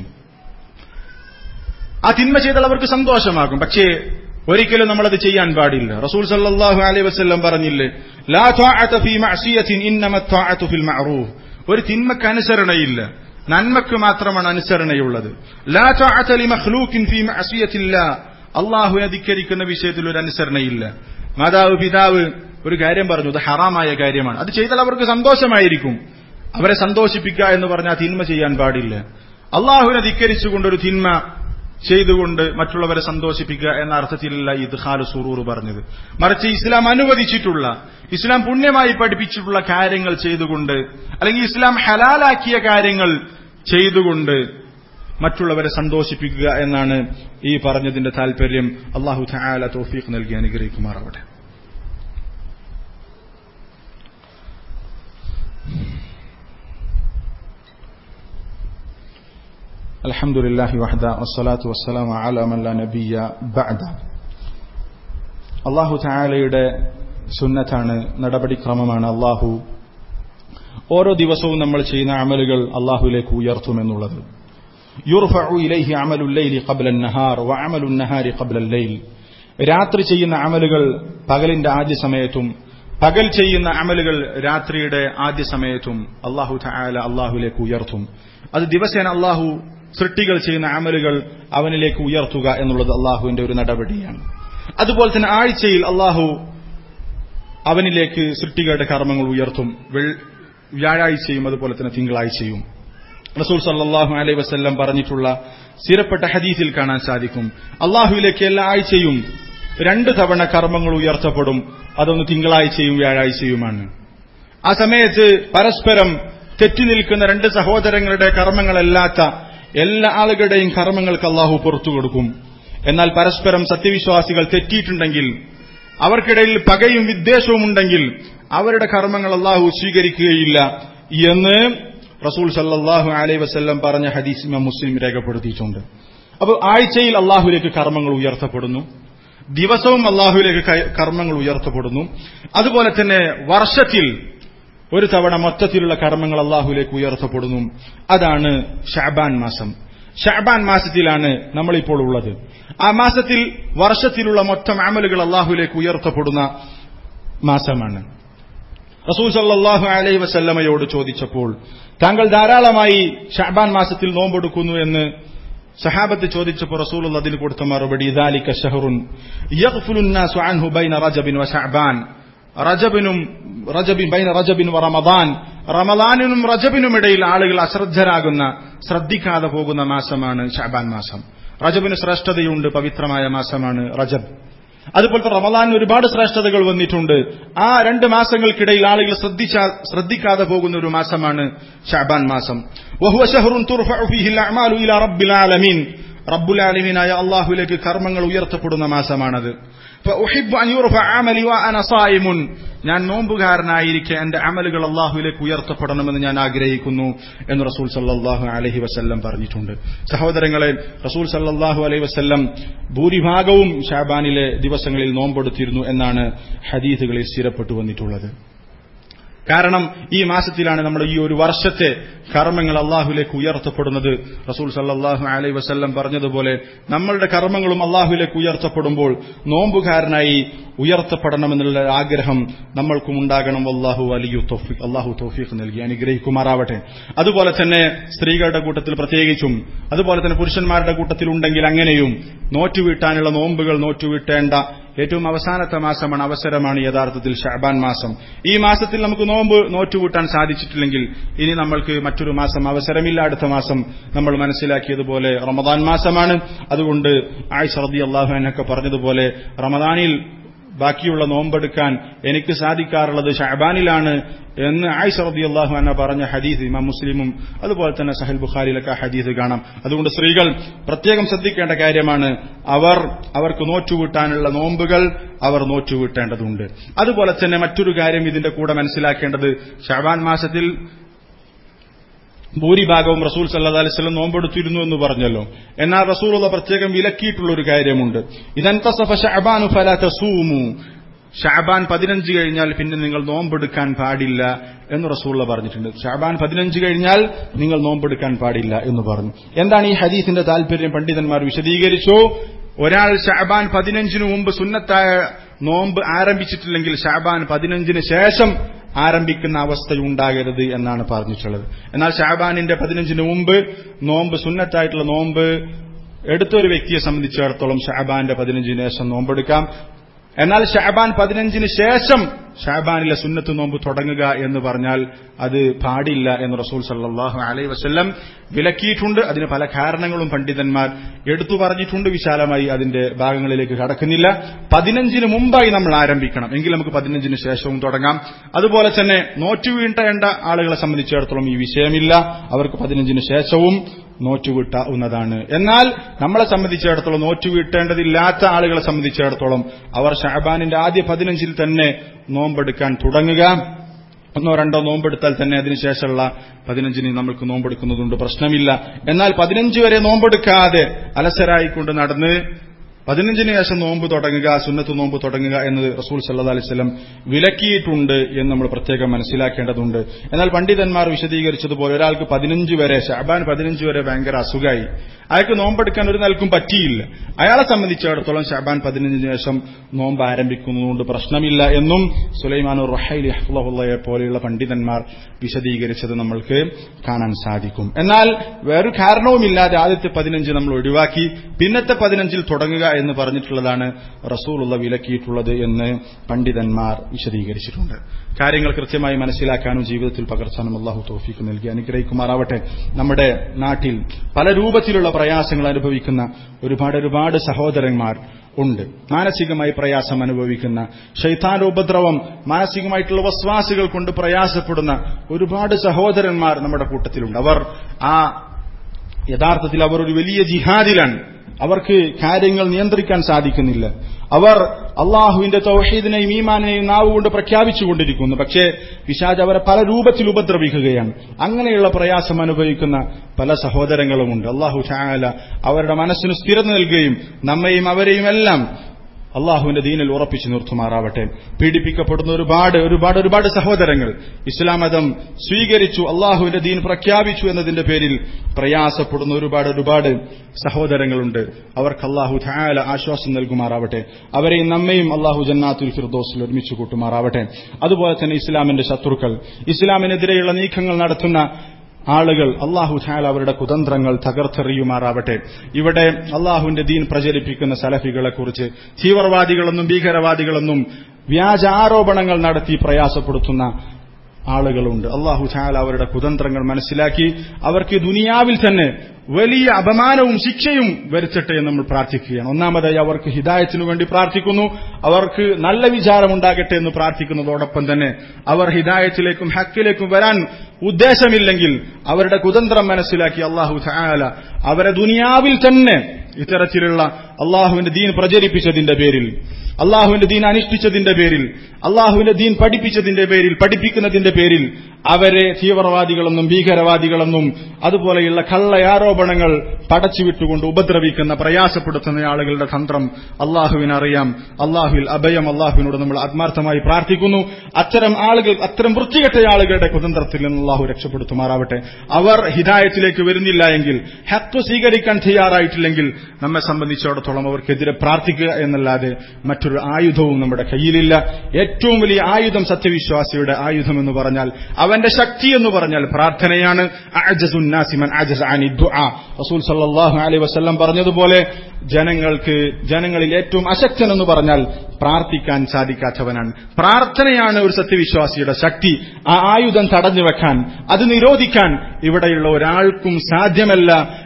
ആ തിന്മ ചെയ്താൽ അവർക്ക് സന്തോഷമാകും പക്ഷേ ഒരിക്കലും നമ്മളത് ചെയ്യാൻ പാടില്ല റസൂൽ സല്ലല്ലാഹു അലൈഹി വസല്ലം പറഞ്ഞില്ലേ ലാ ത്വാഅത ഫീ മഅസിയത്തിൻ ഇന്നമ ത്വാഅതു ഫിൽ മഅറൂഫ് ഒരു തിന്മക്ക് അനുസരണയില്ല നന്മക്ക് മാത്രമാണ് അനുസരണയുള്ളത് ലാ ത്വാഅത ലി മഖ്ലൂഖിൻ ഫീ മഅസിയത്തില്ലാ അള്ളാഹുവിനെ ധിക്കരിക്കുന്ന വിഷയത്തിൽ ഒരു അനുസരണയില്ല മാതാവ് പിതാവ് ഒരു കാര്യം പറഞ്ഞു അത് ഹറാമായ കാര്യമാണ് അത് ചെയ്താൽ അവർക്ക് സന്തോഷമായിരിക്കും അവരെ സന്തോഷിപ്പിക്കുക എന്ന് പറഞ്ഞാൽ തിന്മ ചെയ്യാൻ പാടില്ല അള്ളാഹുവിനെ ധിക്കരിച്ചുകൊണ്ട് ഒരു തിന്മ ചെയ്തുകൊണ്ട് മറ്റുള്ളവരെ സന്തോഷിപ്പിക്കുക എന്ന അർത്ഥത്തിലല്ല ഇദ്ഹാല് സുറൂർ പറഞ്ഞത് മറിച്ച് ഇസ്ലാം അനുവദിച്ചിട്ടുള്ള ഇസ്ലാം പുണ്യമായി പഠിപ്പിച്ചിട്ടുള്ള കാര്യങ്ങൾ ചെയ്തുകൊണ്ട് അല്ലെങ്കിൽ ഇസ്ലാം ഹലാലാക്കിയ കാര്യങ്ങൾ ചെയ്തുകൊണ്ട് മറ്റുള്ളവരെ സന്തോഷിപ്പിക്കുക എന്നാണ് ഈ പറഞ്ഞതിന്റെ താല്പര്യം അള്ളാഹു താല തോഫീഖ് നൽകി അനുഗ്രഹിക്കുമാറാവട്ടെ الحمد لله وحده والصلاة والسلام على من لا نبي بعد അള്ളാഹു തായാലയുടെ സുന്നത്താണ് നടപടിക്രമമാണ് അള്ളാഹു ഓരോ ദിവസവും നമ്മൾ ചെയ്യുന്ന അമലുകൾ അള്ളാഹുലേക്ക് ഉയർത്തുമെന്നുള്ളത് യുർഫഉ ഇലൈഹി അമലുല്ലൈലി ഖബ്ല നഹാർ വ അമലുന്നഹാരി ഖബ്ല ലൈൽ രാത്രി ചെയ്യുന്ന അമലുകൾ പകലിന്റെ ആദ്യ സമയത്തും പകൽ ചെയ്യുന്ന അമലുകൾ രാത്രിയുടെ ആദ്യ സമയത്തും അള്ളാഹു തായാല അള്ളാഹുലേക്ക് ഉയർത്തും അത് ദിവസേന അള്ളാഹു സൃഷ്ടികൾ ചെയ്യുന്ന അമലുകൾ അവനിലേക്ക് ഉയർത്തുക എന്നുള്ളത് അള്ളാഹുവിന്റെ ഒരു നടപടിയാണ് അതുപോലെ തന്നെ ആഴ്ചയിൽ അള്ളാഹു അവനിലേക്ക് സൃഷ്ടികളുടെ കർമ്മങ്ങൾ ഉയർത്തും വ്യാഴാഴ്ചയും അതുപോലെ തന്നെ തിങ്കളാഴ്ചയും റസൂൽ സല്ലാഹു അലൈ വസ്ല്ലം പറഞ്ഞിട്ടുള്ള സ്ഥിരപ്പെട്ട ഹദീസിൽ കാണാൻ സാധിക്കും അള്ളാഹുവിലേക്ക് എല്ലാ ആഴ്ചയും രണ്ട് തവണ കർമ്മങ്ങൾ ഉയർത്തപ്പെടും അതൊന്ന് തിങ്കളാഴ്ചയും വ്യാഴാഴ്ചയുമാണ് ആ സമയത്ത് പരസ്പരം തെറ്റി നിൽക്കുന്ന രണ്ട് സഹോദരങ്ങളുടെ കർമ്മങ്ങളല്ലാത്ത എല്ലാ ആളുകളുടെയും കർമ്മങ്ങൾക്ക് അള്ളാഹു പുറത്തു കൊടുക്കും എന്നാൽ പരസ്പരം സത്യവിശ്വാസികൾ തെറ്റിയിട്ടുണ്ടെങ്കിൽ അവർക്കിടയിൽ പകയും വിദ്വേഷവും ഉണ്ടെങ്കിൽ അവരുടെ കർമ്മങ്ങൾ അള്ളാഹു സ്വീകരിക്കുകയില്ല എന്ന് റസൂൽ സല്ലാഹു അലൈ വസ്ല്ലം പറഞ്ഞ ഹദീസ് ഇമാം മുസ്ലിം രേഖപ്പെടുത്തിയിട്ടുണ്ട് അപ്പോൾ ആഴ്ചയിൽ അള്ളാഹുലേക്ക് കർമ്മങ്ങൾ ഉയർത്തപ്പെടുന്നു ദിവസവും അള്ളാഹുലേക്ക് കർമ്മങ്ങൾ ഉയർത്തപ്പെടുന്നു അതുപോലെ തന്നെ വർഷത്തിൽ ഒരു തവണ മൊത്തത്തിലുള്ള കർമ്മങ്ങൾ അള്ളാഹുലേക്ക് ഉയർത്തപ്പെടുന്നു അതാണ് ഷാബാൻ മാസം ഷാബാൻ മാസത്തിലാണ് നമ്മളിപ്പോൾ ഉള്ളത് ആ മാസത്തിൽ വർഷത്തിലുള്ള മൊത്തം അമലുകൾ അള്ളാഹുലേക്ക് ഉയർത്തപ്പെടുന്ന മാസമാണ് റസൂൽ സല്ലാഹു അലൈഹി വസല്ലമയോട് ചോദിച്ചപ്പോൾ താങ്കൾ ധാരാളമായി ഷാബാൻ മാസത്തിൽ നോമ്പെടുക്കുന്നു എന്ന് സഹാബത്ത് ചോദിച്ചപ്പോൾ റസൂൽ അതിന് കൊടുത്ത മറുപടി ഇദാലിക ഷഹറുൻ യഗ്ഫുലുന്നാസു അൻഹു ബൈന റജബിൻ വശഅബാൻ റജബിനും റജബിൻ ബൈന റജബിൻ റമദാൻ റമദാനിനും റജബിനും ഇടയിൽ ആളുകൾ അശ്രദ്ധരാകുന്ന ശ്രദ്ധിക്കാതെ പോകുന്ന മാസമാണ് ഷാബാൻ മാസം റജബിന് ശ്രേഷ്ഠതയുണ്ട് പവിത്രമായ മാസമാണ് റജബ് അതുപോലത്തെ റമദാനിന് ഒരുപാട് ശ്രേഷ്ഠതകൾ വന്നിട്ടുണ്ട് ആ രണ്ട് മാസങ്ങൾക്കിടയിൽ ആളുകൾ ശ്രദ്ധിച്ച ശ്രദ്ധിക്കാതെ പോകുന്ന ഒരു മാസമാണ് ഷാബാൻ മാസം റബ്ബുൽ ആലമീനായ അള്ളാഹുലേക്ക് കർമ്മങ്ങൾ ഉയർത്തപ്പെടുന്ന മാസമാണത് ഞാൻ നോമ്പുകാരനായിരിക്കെ എന്റെ അമലുകൾ അള്ളാഹുലേക്ക് ഉയർത്തപ്പെടണമെന്ന് ഞാൻ ആഗ്രഹിക്കുന്നു എന്ന് റസൂൽ സല്ലാഹു അലഹി വസ്ല്ലം പറഞ്ഞിട്ടുണ്ട് സഹോദരങ്ങളെ റസൂൽ സല്ലാഹു അലൈഹി വസ്ല്ലം ഭൂരിഭാഗവും ഷാബാനിലെ ദിവസങ്ങളിൽ നോമ്പെടുത്തിരുന്നു എന്നാണ് ഹദീസുകളിൽ സ്ഥിരപ്പെട്ടു വന്നിട്ടുള്ളത് കാരണം ഈ മാസത്തിലാണ് നമ്മുടെ ഈ ഒരു വർഷത്തെ കർമ്മങ്ങൾ അള്ളാഹുലേക്ക് ഉയർത്തപ്പെടുന്നത് റസൂൽ സല്ലാഹു അലൈ വസ്ല്ലം പറഞ്ഞതുപോലെ നമ്മളുടെ കർമ്മങ്ങളും അള്ളാഹുലേക്ക് ഉയർത്തപ്പെടുമ്പോൾ നോമ്പുകാരനായി ഉയർത്തപ്പെടണമെന്നുള്ള ആഗ്രഹം നമ്മൾക്കും ഉണ്ടാകണം അള്ളാഹു അലിയു തോഫിക് അള്ളാഹു തോഫീഖ് നൽകി അനുഗ്രഹിക്കുമാറാവട്ടെ അതുപോലെ തന്നെ സ്ത്രീകളുടെ കൂട്ടത്തിൽ പ്രത്യേകിച്ചും അതുപോലെ തന്നെ പുരുഷന്മാരുടെ കൂട്ടത്തിൽ ഉണ്ടെങ്കിൽ അങ്ങനെയും നോറ്റുവീട്ടാനുള്ള നോമ്പുകൾ നോറ്റുവീട്ടേണ്ട ഏറ്റവും അവസാനത്തെ മാസമാണ് അവസരമാണ് യഥാർത്ഥത്തിൽ ഷാബാൻ മാസം ഈ മാസത്തിൽ നമുക്ക് നോമ്പ് നോറ്റുകൂട്ടാൻ സാധിച്ചിട്ടില്ലെങ്കിൽ ഇനി നമ്മൾക്ക് മറ്റൊരു മാസം അവസരമില്ല അടുത്ത മാസം നമ്മൾ മനസ്സിലാക്കിയതുപോലെ റമദാൻ മാസമാണ് അതുകൊണ്ട് ആയിഷ റതി അള്ളാഹു എന്നൊക്കെ പറഞ്ഞതുപോലെ റമദാനിൽ ബാക്കിയുള്ള നോമ്പെടുക്കാൻ എനിക്ക് സാധിക്കാറുള്ളത് ഷാബാനിലാണ് എന്ന് ആയിഷ റളിയല്ലാഹു അൻഹ പറഞ്ഞ ഹദീസ് ഇമാം മുസ്ലിമും അതുപോലെ തന്നെ സഹൽ ബുഖാരിയിലൊക്കെ ആ ഹദീസ് കാണാം അതുകൊണ്ട് സ്ത്രീകൾ പ്രത്യേകം ശ്രദ്ധിക്കേണ്ട കാര്യമാണ് അവർ അവർക്ക് നോറ്റുകൂട്ടാനുള്ള നോമ്പുകൾ അവർ നോറ്റുകൂട്ടേണ്ടതുണ്ട് അതുപോലെ തന്നെ മറ്റൊരു കാര്യം ഇതിന്റെ കൂടെ മനസ്സിലാക്കേണ്ടത് ഷാബാൻ മാസത്തിൽ ഭൂരിഭാഗവും റസൂൽ സല്ലാ അലിസ്ലം നോമ്പെടുത്തിരുന്നു എന്ന് പറഞ്ഞല്ലോ എന്നാൽ റസൂലുള്ള പ്രത്യേകം വിലക്കിയിട്ടുള്ള ഒരു കാര്യമുണ്ട് ഇതൻതസഫ ഷഅബാനു ഫലാ തസൂമു ഷാബാൻ പതിനഞ്ച് കഴിഞ്ഞാൽ പിന്നെ നിങ്ങൾ നോമ്പെടുക്കാൻ പാടില്ല എന്ന് റസൂള്ള പറഞ്ഞിട്ടുണ്ട് ഷാബാൻ പതിനഞ്ച് കഴിഞ്ഞാൽ നിങ്ങൾ നോമ്പെടുക്കാൻ പാടില്ല എന്ന് പറഞ്ഞു എന്താണ് ഈ ഹദീസിന്റെ താല്പര്യം പണ്ഡിതന്മാർ വിശദീകരിച്ചു ഒരാൾ ഷാബാൻ പതിനഞ്ചിന് മുമ്പ് സുന്നത്തായ നോമ്പ് ആരംഭിച്ചിട്ടില്ലെങ്കിൽ ഷാബാൻ പതിനഞ്ചിന് ശേഷം ആരംഭിക്കുന്ന അവസ്ഥയുണ്ടാകരുത് എന്നാണ് പറഞ്ഞിട്ടുള്ളത് എന്നാൽ ഷാബാനിന്റെ പതിനഞ്ചിന് മുമ്പ് നോമ്പ് സുന്നത്തായിട്ടുള്ള നോമ്പ് എടുത്തൊരു വ്യക്തിയെ സംബന്ധിച്ചിടത്തോളം ഷാബാന്റെ പതിനഞ്ചിന് ശേഷം നോമ്പെടുക്കാം എന്നാൽ ഷാബാൻ പതിനഞ്ചിന് ശേഷം ഷാബാനിലെ സുന്നത്ത് നോമ്പ് തുടങ്ങുക എന്ന് പറഞ്ഞാൽ അത് പാടില്ല എന്ന് റസൂൽ സല്ലാഹു അലൈ വസ്ല്ലം വിലക്കിയിട്ടുണ്ട് അതിന് പല കാരണങ്ങളും പണ്ഡിതന്മാർ എടുത്തു പറഞ്ഞിട്ടുണ്ട് വിശാലമായി അതിന്റെ ഭാഗങ്ങളിലേക്ക് കടക്കുന്നില്ല പതിനഞ്ചിന് മുമ്പായി നമ്മൾ ആരംഭിക്കണം എങ്കിൽ നമുക്ക് പതിനഞ്ചിന് ശേഷവും തുടങ്ങാം അതുപോലെ തന്നെ നോറ്റുവീണ്ടേണ്ട ആളുകളെ സംബന്ധിച്ചിടത്തോളം ഈ വിഷയമില്ല അവർക്ക് പതിനഞ്ചിന് ശേഷവും നോറ്റുവിട്ടാവുന്നതാണ് എന്നാൽ നമ്മളെ സംബന്ധിച്ചിടത്തോളം നോറ്റുവീട്ടേണ്ടതില്ലാത്ത ആളുകളെ സംബന്ധിച്ചിടത്തോളം അവർ ഷാബാനിന്റെ ആദ്യ പതിനഞ്ചിൽ തന്നെ നോമ്പെടുക്കാൻ തുടങ്ങുക ഒന്നോ രണ്ടോ നോമ്പെടുത്താൽ തന്നെ അതിനുശേഷമുള്ള പതിനഞ്ചിന് നമ്മൾക്ക് നോമ്പെടുക്കുന്നതുകൊണ്ട് പ്രശ്നമില്ല എന്നാൽ പതിനഞ്ച് വരെ നോമ്പെടുക്കാതെ അലസരായിക്കൊണ്ട് നടന്ന് പതിനഞ്ചിന് ശേഷം നോമ്പ് തുടങ്ങുക സുന്നത്ത് നോമ്പ് തുടങ്ങുക എന്നത് റസൂൽ സല്ലാ അലിസ്ലം വിലക്കിയിട്ടുണ്ട് എന്ന് നമ്മൾ പ്രത്യേകം മനസ്സിലാക്കേണ്ടതുണ്ട് എന്നാൽ പണ്ഡിതന്മാർ വിശദീകരിച്ചതുപോലെ ഒരാൾക്ക് പതിനഞ്ച് വരെ ഷാബാൻ പതിനഞ്ച് വരെ ഭയങ്കര അസുഖമായി അയാൾക്ക് നോമ്പെടുക്കാൻ ഒരു നൽകും പറ്റിയില്ല അയാളെ സംബന്ധിച്ചിടത്തോളം ഷാബാൻ പതിനഞ്ചിന് ശേഷം നോമ്പ് ആരംഭിക്കുന്നതുകൊണ്ട് പ്രശ്നമില്ല എന്നും സുലൈമാനു റഹൈലി അഹ്ലഹുല്ലയെ പോലെയുള്ള പണ്ഡിതന്മാർ വിശദീകരിച്ചത് നമ്മൾക്ക് കാണാൻ സാധിക്കും എന്നാൽ വേറൊരു കാരണവുമില്ലാതെ ആദ്യത്തെ പതിനഞ്ച് നമ്മൾ ഒഴിവാക്കി പിന്നത്തെ പതിനഞ്ചിൽ തുടങ്ങുക എന്ന് പറഞ്ഞിട്ടുള്ളതാണ് റസൂലുള്ള വിലക്കിയിട്ടുള്ളത് എന്ന് പണ്ഡിതന്മാർ വിശദീകരിച്ചിട്ടുണ്ട് കാര്യങ്ങൾ കൃത്യമായി മനസ്സിലാക്കാനും ജീവിതത്തിൽ പകർത്താനും അള്ളാഹു തോഫീക്ക് നൽകി അനുഗ്രഹിക്കുമാറാവട്ടെ നമ്മുടെ നാട്ടിൽ പല രൂപത്തിലുള്ള പ്രയാസങ്ങൾ അനുഭവിക്കുന്ന ഒരുപാട് ഒരുപാട് സഹോദരന്മാർ ഉണ്ട് മാനസികമായി പ്രയാസം അനുഭവിക്കുന്ന ശൈത്താന്റെ ഉപദ്രവം മാനസികമായിട്ടുള്ള വസ്വാസുകൾ കൊണ്ട് പ്രയാസപ്പെടുന്ന ഒരുപാട് സഹോദരന്മാർ നമ്മുടെ കൂട്ടത്തിലുണ്ട് അവർ ആ യഥാർത്ഥത്തിൽ അവർ ഒരു വലിയ ജിഹാദിലാണ് അവർക്ക് കാര്യങ്ങൾ നിയന്ത്രിക്കാൻ സാധിക്കുന്നില്ല അവർ അള്ളാഹുവിന്റെ തൗഹീദിനെയും ഈമാനെയും നാവുകൊണ്ട് പ്രഖ്യാപിച്ചുകൊണ്ടിരിക്കുന്നു പക്ഷേ പിശാജ് അവരെ പല രൂപത്തിൽ ഉപദ്രവിക്കുകയാണ് അങ്ങനെയുള്ള പ്രയാസം അനുഭവിക്കുന്ന പല സഹോദരങ്ങളുമുണ്ട് അള്ളാഹു ചായാല അവരുടെ മനസ്സിന് സ്ഥിരത നൽകുകയും നമ്മയും അവരെയും എല്ലാം അള്ളാഹുവിന്റെ ദീനിൽ ഉറപ്പിച്ചു നിർത്തുമാറാവട്ടെ പീഡിപ്പിക്കപ്പെടുന്ന ഒരുപാട് ഒരുപാട് ഒരുപാട് സഹോദരങ്ങൾ ഇസ്ലാം മതം സ്വീകരിച്ചു അള്ളാഹുവിന്റെ ദീൻ പ്രഖ്യാപിച്ചു എന്നതിന്റെ പേരിൽ പ്രയാസപ്പെടുന്ന ഒരുപാട് ഒരുപാട് സഹോദരങ്ങളുണ്ട് അവർക്ക് അള്ളാഹു ധായാല ആശ്വാസം നൽകുമാറാവട്ടെ അവരെയും നമ്മയും അള്ളാഹു ജന്നാത്തുൽ ഫിർദോസിൽ ഒരുമിച്ച് കൂട്ടുമാറാവട്ടെ അതുപോലെ തന്നെ ഇസ്ലാമിന്റെ ശത്രുക്കൾ ഇസ്ലാമിനെതിരെയുള്ള നീക്കങ്ങൾ നടത്തുന്ന ആളുകൾ അള്ളാഹു ധായാൽ അവരുടെ കുതന്ത്രങ്ങൾ തകർത്തെറിയുമാറാവട്ടെ ഇവിടെ അള്ളാഹുവിന്റെ ദീൻ പ്രചരിപ്പിക്കുന്ന സലഫികളെക്കുറിച്ച് തീവ്രവാദികളെന്നും ഭീകരവാദികളെന്നും വ്യാജ ആരോപണങ്ങൾ നടത്തി പ്രയാസപ്പെടുത്തുന്ന ആളുകളുണ്ട് അള്ളാഹു ധായാൽ അവരുടെ കുതന്ത്രങ്ങൾ മനസ്സിലാക്കി അവർക്ക് ദുനിയാവിൽ തന്നെ വലിയ അപമാനവും ശിക്ഷയും വരുത്തട്ടെ എന്ന് നമ്മൾ പ്രാർത്ഥിക്കുകയാണ് ഒന്നാമതായി അവർക്ക് ഹിദായത്തിനു വേണ്ടി പ്രാർത്ഥിക്കുന്നു അവർക്ക് നല്ല വിചാരമുണ്ടാകട്ടെ എന്ന് പ്രാർത്ഥിക്കുന്നതോടൊപ്പം തന്നെ അവർ ഹിദായത്തിലേക്കും ഹക്കിലേക്കും വരാൻ ഉദ്ദേശമില്ലെങ്കിൽ അവരുടെ കുതന്ത്രം മനസ്സിലാക്കി അള്ളാഹു ധായാല അവരെ ദുനിയാവിൽ തന്നെ ഇത്തരത്തിലുള്ള അള്ളാഹുവിന്റെ ദീൻ പ്രചരിപ്പിച്ചതിന്റെ പേരിൽ അള്ളാഹുവിന്റെ ദീൻ അനുഷ്ഠിച്ചതിന്റെ പേരിൽ അള്ളാഹുവിന്റെ ദീൻ പഠിപ്പിച്ചതിന്റെ പേരിൽ പഠിപ്പിക്കുന്നതിന്റെ പേരിൽ അവരെ തീവ്രവാദികളെന്നും ഭീകരവാദികളെന്നും അതുപോലെയുള്ള കള്ളയാരോപണങ്ങൾ പടച്ചുവിട്ടുകൊണ്ട് ഉപദ്രവിക്കുന്ന പ്രയാസപ്പെടുത്തുന്ന ആളുകളുടെ തന്ത്രം അള്ളാഹുവിനറിയാം അള്ളാഹുവിൽ അഭയം അള്ളാഹുവിനോട് നമ്മൾ ആത്മാർത്ഥമായി പ്രാർത്ഥിക്കുന്നു അത്തരം ആളുകൾ അത്തരം വൃത്തികെട്ട ആളുകളുടെ കുതന്ത്രത്തിൽ നിന്ന് അള്ളാഹു രക്ഷപ്പെടുത്തുമാറാവട്ടെ അവർ ഹിദായത്തിലേക്ക് വരുന്നില്ല എങ്കിൽ ഹക്ക് സ്വീകരിക്കാൻ തയ്യാറായിട്ടില്ലെങ്കിൽ നമ്മെ സംബന്ധിച്ചിടത്തോളം അവർക്കെതിരെ പ്രാർത്ഥിക്കുക എന്നല്ലാതെ മറ്റൊരു ആയുധവും നമ്മുടെ കയ്യിലില്ല ഏറ്റവും വലിയ ആയുധം സത്യവിശ്വാസിയുടെ ആയുധം എന്ന് പറഞ്ഞാൽ അവന്റെ ശക്തി എന്ന് പറഞ്ഞാൽ പ്രാർത്ഥനയാണ് റസൂൽ സല്ലാഹു അലൈ വസ്ല്ലം പറഞ്ഞതുപോലെ ജനങ്ങൾക്ക് ജനങ്ങളിൽ ഏറ്റവും അശക്തൻ എന്ന് പറഞ്ഞാൽ പ്രാർത്ഥിക്കാൻ സാധിക്കാത്തവനാണ് പ്രാർത്ഥനയാണ് ഒരു സത്യവിശ്വാസിയുടെ ശക്തി ആ ആയുധം തടഞ്ഞു വെക്കാൻ അത് നിരോധിക്കാൻ ഇവിടെയുള്ള ഒരാൾക്കും സാധ്യമല്ല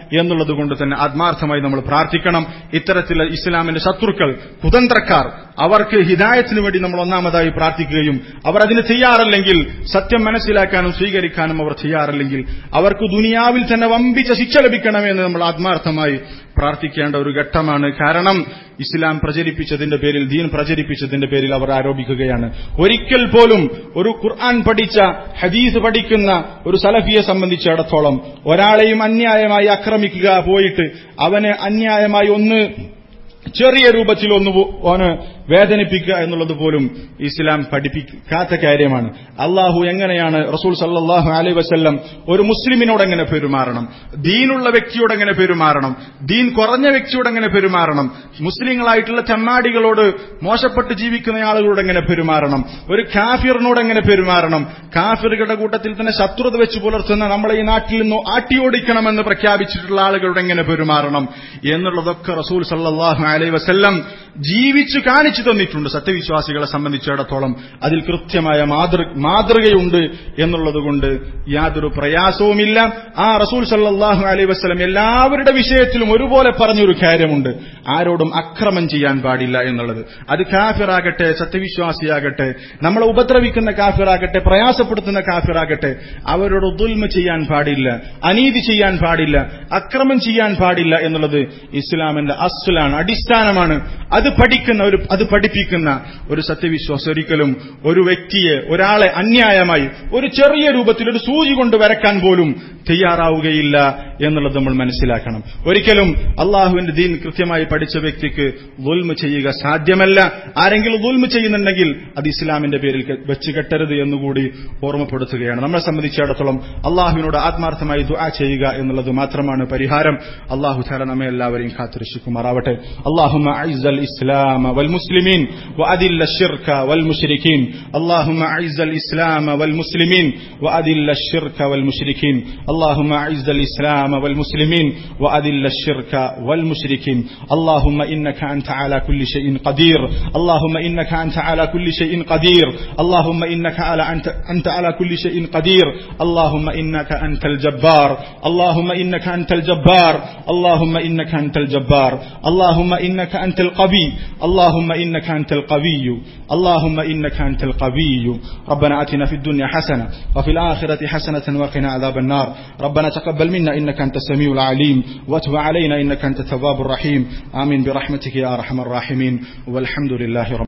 എന്നുള്ളത് കൊണ്ട് തന്നെ ആത്മാർത്ഥമായി നമ്മൾ പ്രാർത്ഥിക്കണം ഇത്തരത്തിലുള്ള ഇസ്ലാമിന്റെ ശത്രുക്കൾ കുതന്ത്രക്കാർ അവർക്ക് ഹിദായത്തിന് വേണ്ടി നമ്മൾ ഒന്നാമതായി പ്രാർത്ഥിക്കുകയും അവർ അതിന് തയ്യാറല്ലെങ്കിൽ സത്യം മനസ്സിലാക്കാനും സ്വീകരിക്കാനും അവർ തയ്യാറല്ലെങ്കിൽ അവർക്ക് ദുനിയാവിൽ തന്നെ വമ്പിച്ച ശിക്ഷ ലഭിക്കണമെന്ന് നമ്മൾ ആത്മാർത്ഥമായി പ്രാർത്ഥിക്കേണ്ട ഒരു ഘട്ടമാണ് കാരണം ഇസ്ലാം പ്രചരിപ്പിച്ചതിന്റെ പേരിൽ ദീൻ പ്രചരിപ്പിച്ചതിന്റെ പേരിൽ അവർ ആരോപിക്കുകയാണ് ഒരിക്കൽ പോലും ഒരു ഖുർആൻ പഠിച്ച ഹദീസ് പഠിക്കുന്ന ഒരു സലഫിയെ സംബന്ധിച്ചിടത്തോളം ഒരാളെയും അന്യായമായി ആക്രമിക്കുക പോയിട്ട് അവന് അന്യായമായി ഒന്ന് ചെറിയ രൂപത്തിൽ ഒന്ന് ഓന് വേദനിപ്പിക്കുക എന്നുള്ളത് പോലും ഇസ്ലാം പഠിപ്പിക്കാത്ത കാര്യമാണ് അള്ളാഹു എങ്ങനെയാണ് റസൂൽ സല്ലാഹു അലൈ വസ്ല്ലം ഒരു മുസ്ലിമിനോട് എങ്ങനെ പെരുമാറണം ദീനുള്ള വ്യക്തിയോട് എങ്ങനെ പെരുമാറണം ദീൻ കുറഞ്ഞ വ്യക്തിയോട് എങ്ങനെ പെരുമാറണം മുസ്ലിങ്ങളായിട്ടുള്ള ചമ്മാടികളോട് മോശപ്പെട്ട് ജീവിക്കുന്ന ആളുകളോട് എങ്ങനെ പെരുമാറണം ഒരു കാഫിറിനോട് എങ്ങനെ പെരുമാറണം കാഫിറുകളുടെ കൂട്ടത്തിൽ തന്നെ ശത്രുത വെച്ച് പുലർത്തുന്ന നമ്മളെ ഈ നാട്ടിൽ നിന്ന് ആട്ടിയോടിക്കണമെന്ന് പ്രഖ്യാപിച്ചിട്ടുള്ള ആളുകളോട് എങ്ങനെ പെരുമാറണം എന്നുള്ളതൊക്കെ റസൂൽ സല്ലാഹു അലൈ വസ്ല്ലം ജീവിച്ചു കാണിച്ചു തന്നിട്ടുണ്ട് സത്യവിശ്വാസികളെ സംബന്ധിച്ചിടത്തോളം അതിൽ കൃത്യമായ മാതൃകയുണ്ട് എന്നുള്ളതുകൊണ്ട് യാതൊരു പ്രയാസവുമില്ല ആ റസൂൽ സല്ലാഹു അലൈ വസ്ലം എല്ലാവരുടെ വിഷയത്തിലും ഒരുപോലെ പറഞ്ഞൊരു കാര്യമുണ്ട് ആരോടും അക്രമം ചെയ്യാൻ പാടില്ല എന്നുള്ളത് അത് കാഫിറാകട്ടെ സത്യവിശ്വാസിയാകട്ടെ നമ്മളെ ഉപദ്രവിക്കുന്ന കാഫിറാകട്ടെ പ്രയാസപ്പെടുത്തുന്ന കാഫിറാകട്ടെ അവരോട് ദുൽമ ചെയ്യാൻ പാടില്ല അനീതി ചെയ്യാൻ പാടില്ല അക്രമം ചെയ്യാൻ പാടില്ല എന്നുള്ളത് ഇസ്ലാമിന്റെ അസ്ലാണ് അടിസ്ഥാനമാണ് അത് പഠിക്കുന്ന ഒരു അത് പഠിപ്പിക്കുന്ന ഒരു സത്യവിശ്വാസം ഒരിക്കലും ഒരു വ്യക്തിയെ ഒരാളെ അന്യായമായി ഒരു ചെറിയ രൂപത്തിൽ ഒരു സൂചി കൊണ്ട് വരക്കാൻ പോലും തയ്യാറാവുകയില്ല എന്നുള്ളത് നമ്മൾ മനസ്സിലാക്കണം ഒരിക്കലും അള്ളാഹുവിന്റെ ദീൻ കൃത്യമായി പഠിച്ച വ്യക്തിക്ക് ദുൽമ ചെയ്യുക സാധ്യമല്ല ആരെങ്കിലും ദുൽമ ചെയ്യുന്നുണ്ടെങ്കിൽ അത് ഇസ്ലാമിന്റെ പേരിൽ വെച്ച് കെട്ടരുത് എന്നുകൂടി ഓർമ്മപ്പെടുത്തുകയാണ് നമ്മളെ സംബന്ധിച്ചിടത്തോളം അള്ളാഹുവിനോട് ആത്മാർത്ഥമായി ദുആ ചെയ്യുക എന്നുള്ളത് മാത്രമാണ് പരിഹാരം അള്ളാഹു താല നമ്മെ എല്ലാവരെയും കാത്തുരക്ഷിക്കുമാറാവട്ടെ അള്ളാഹുമ الإسلام والمسلمين وأذل الشرك والمشركين اللهم أعز الإسلام والمسلمين وأذل الشرك والمشركين اللهم أعز الإسلام والمسلمين وأذل الشرك والمشركين اللهم إنك أنت على كل شيء قدير اللهم إنك أنت على كل شيء قدير اللهم إنك على أنت, أنت على كل شيء قدير اللهم إنك أنت الجبار اللهم إنك أنت الجبار اللهم إنك أنت الجبار اللهم إنك أنت القوي اللهم إنك أنت القوي اللهم إنك أنت القوي ربنا آتنا في الدنيا حسنة وفي الآخرة حسنة وقنا عذاب النار ربنا تقبل منا إنك أنت السميع العليم واتب علينا إنك أنت التواب الرحيم آمين برحمتك يا أرحم الراحمين والحمد لله رب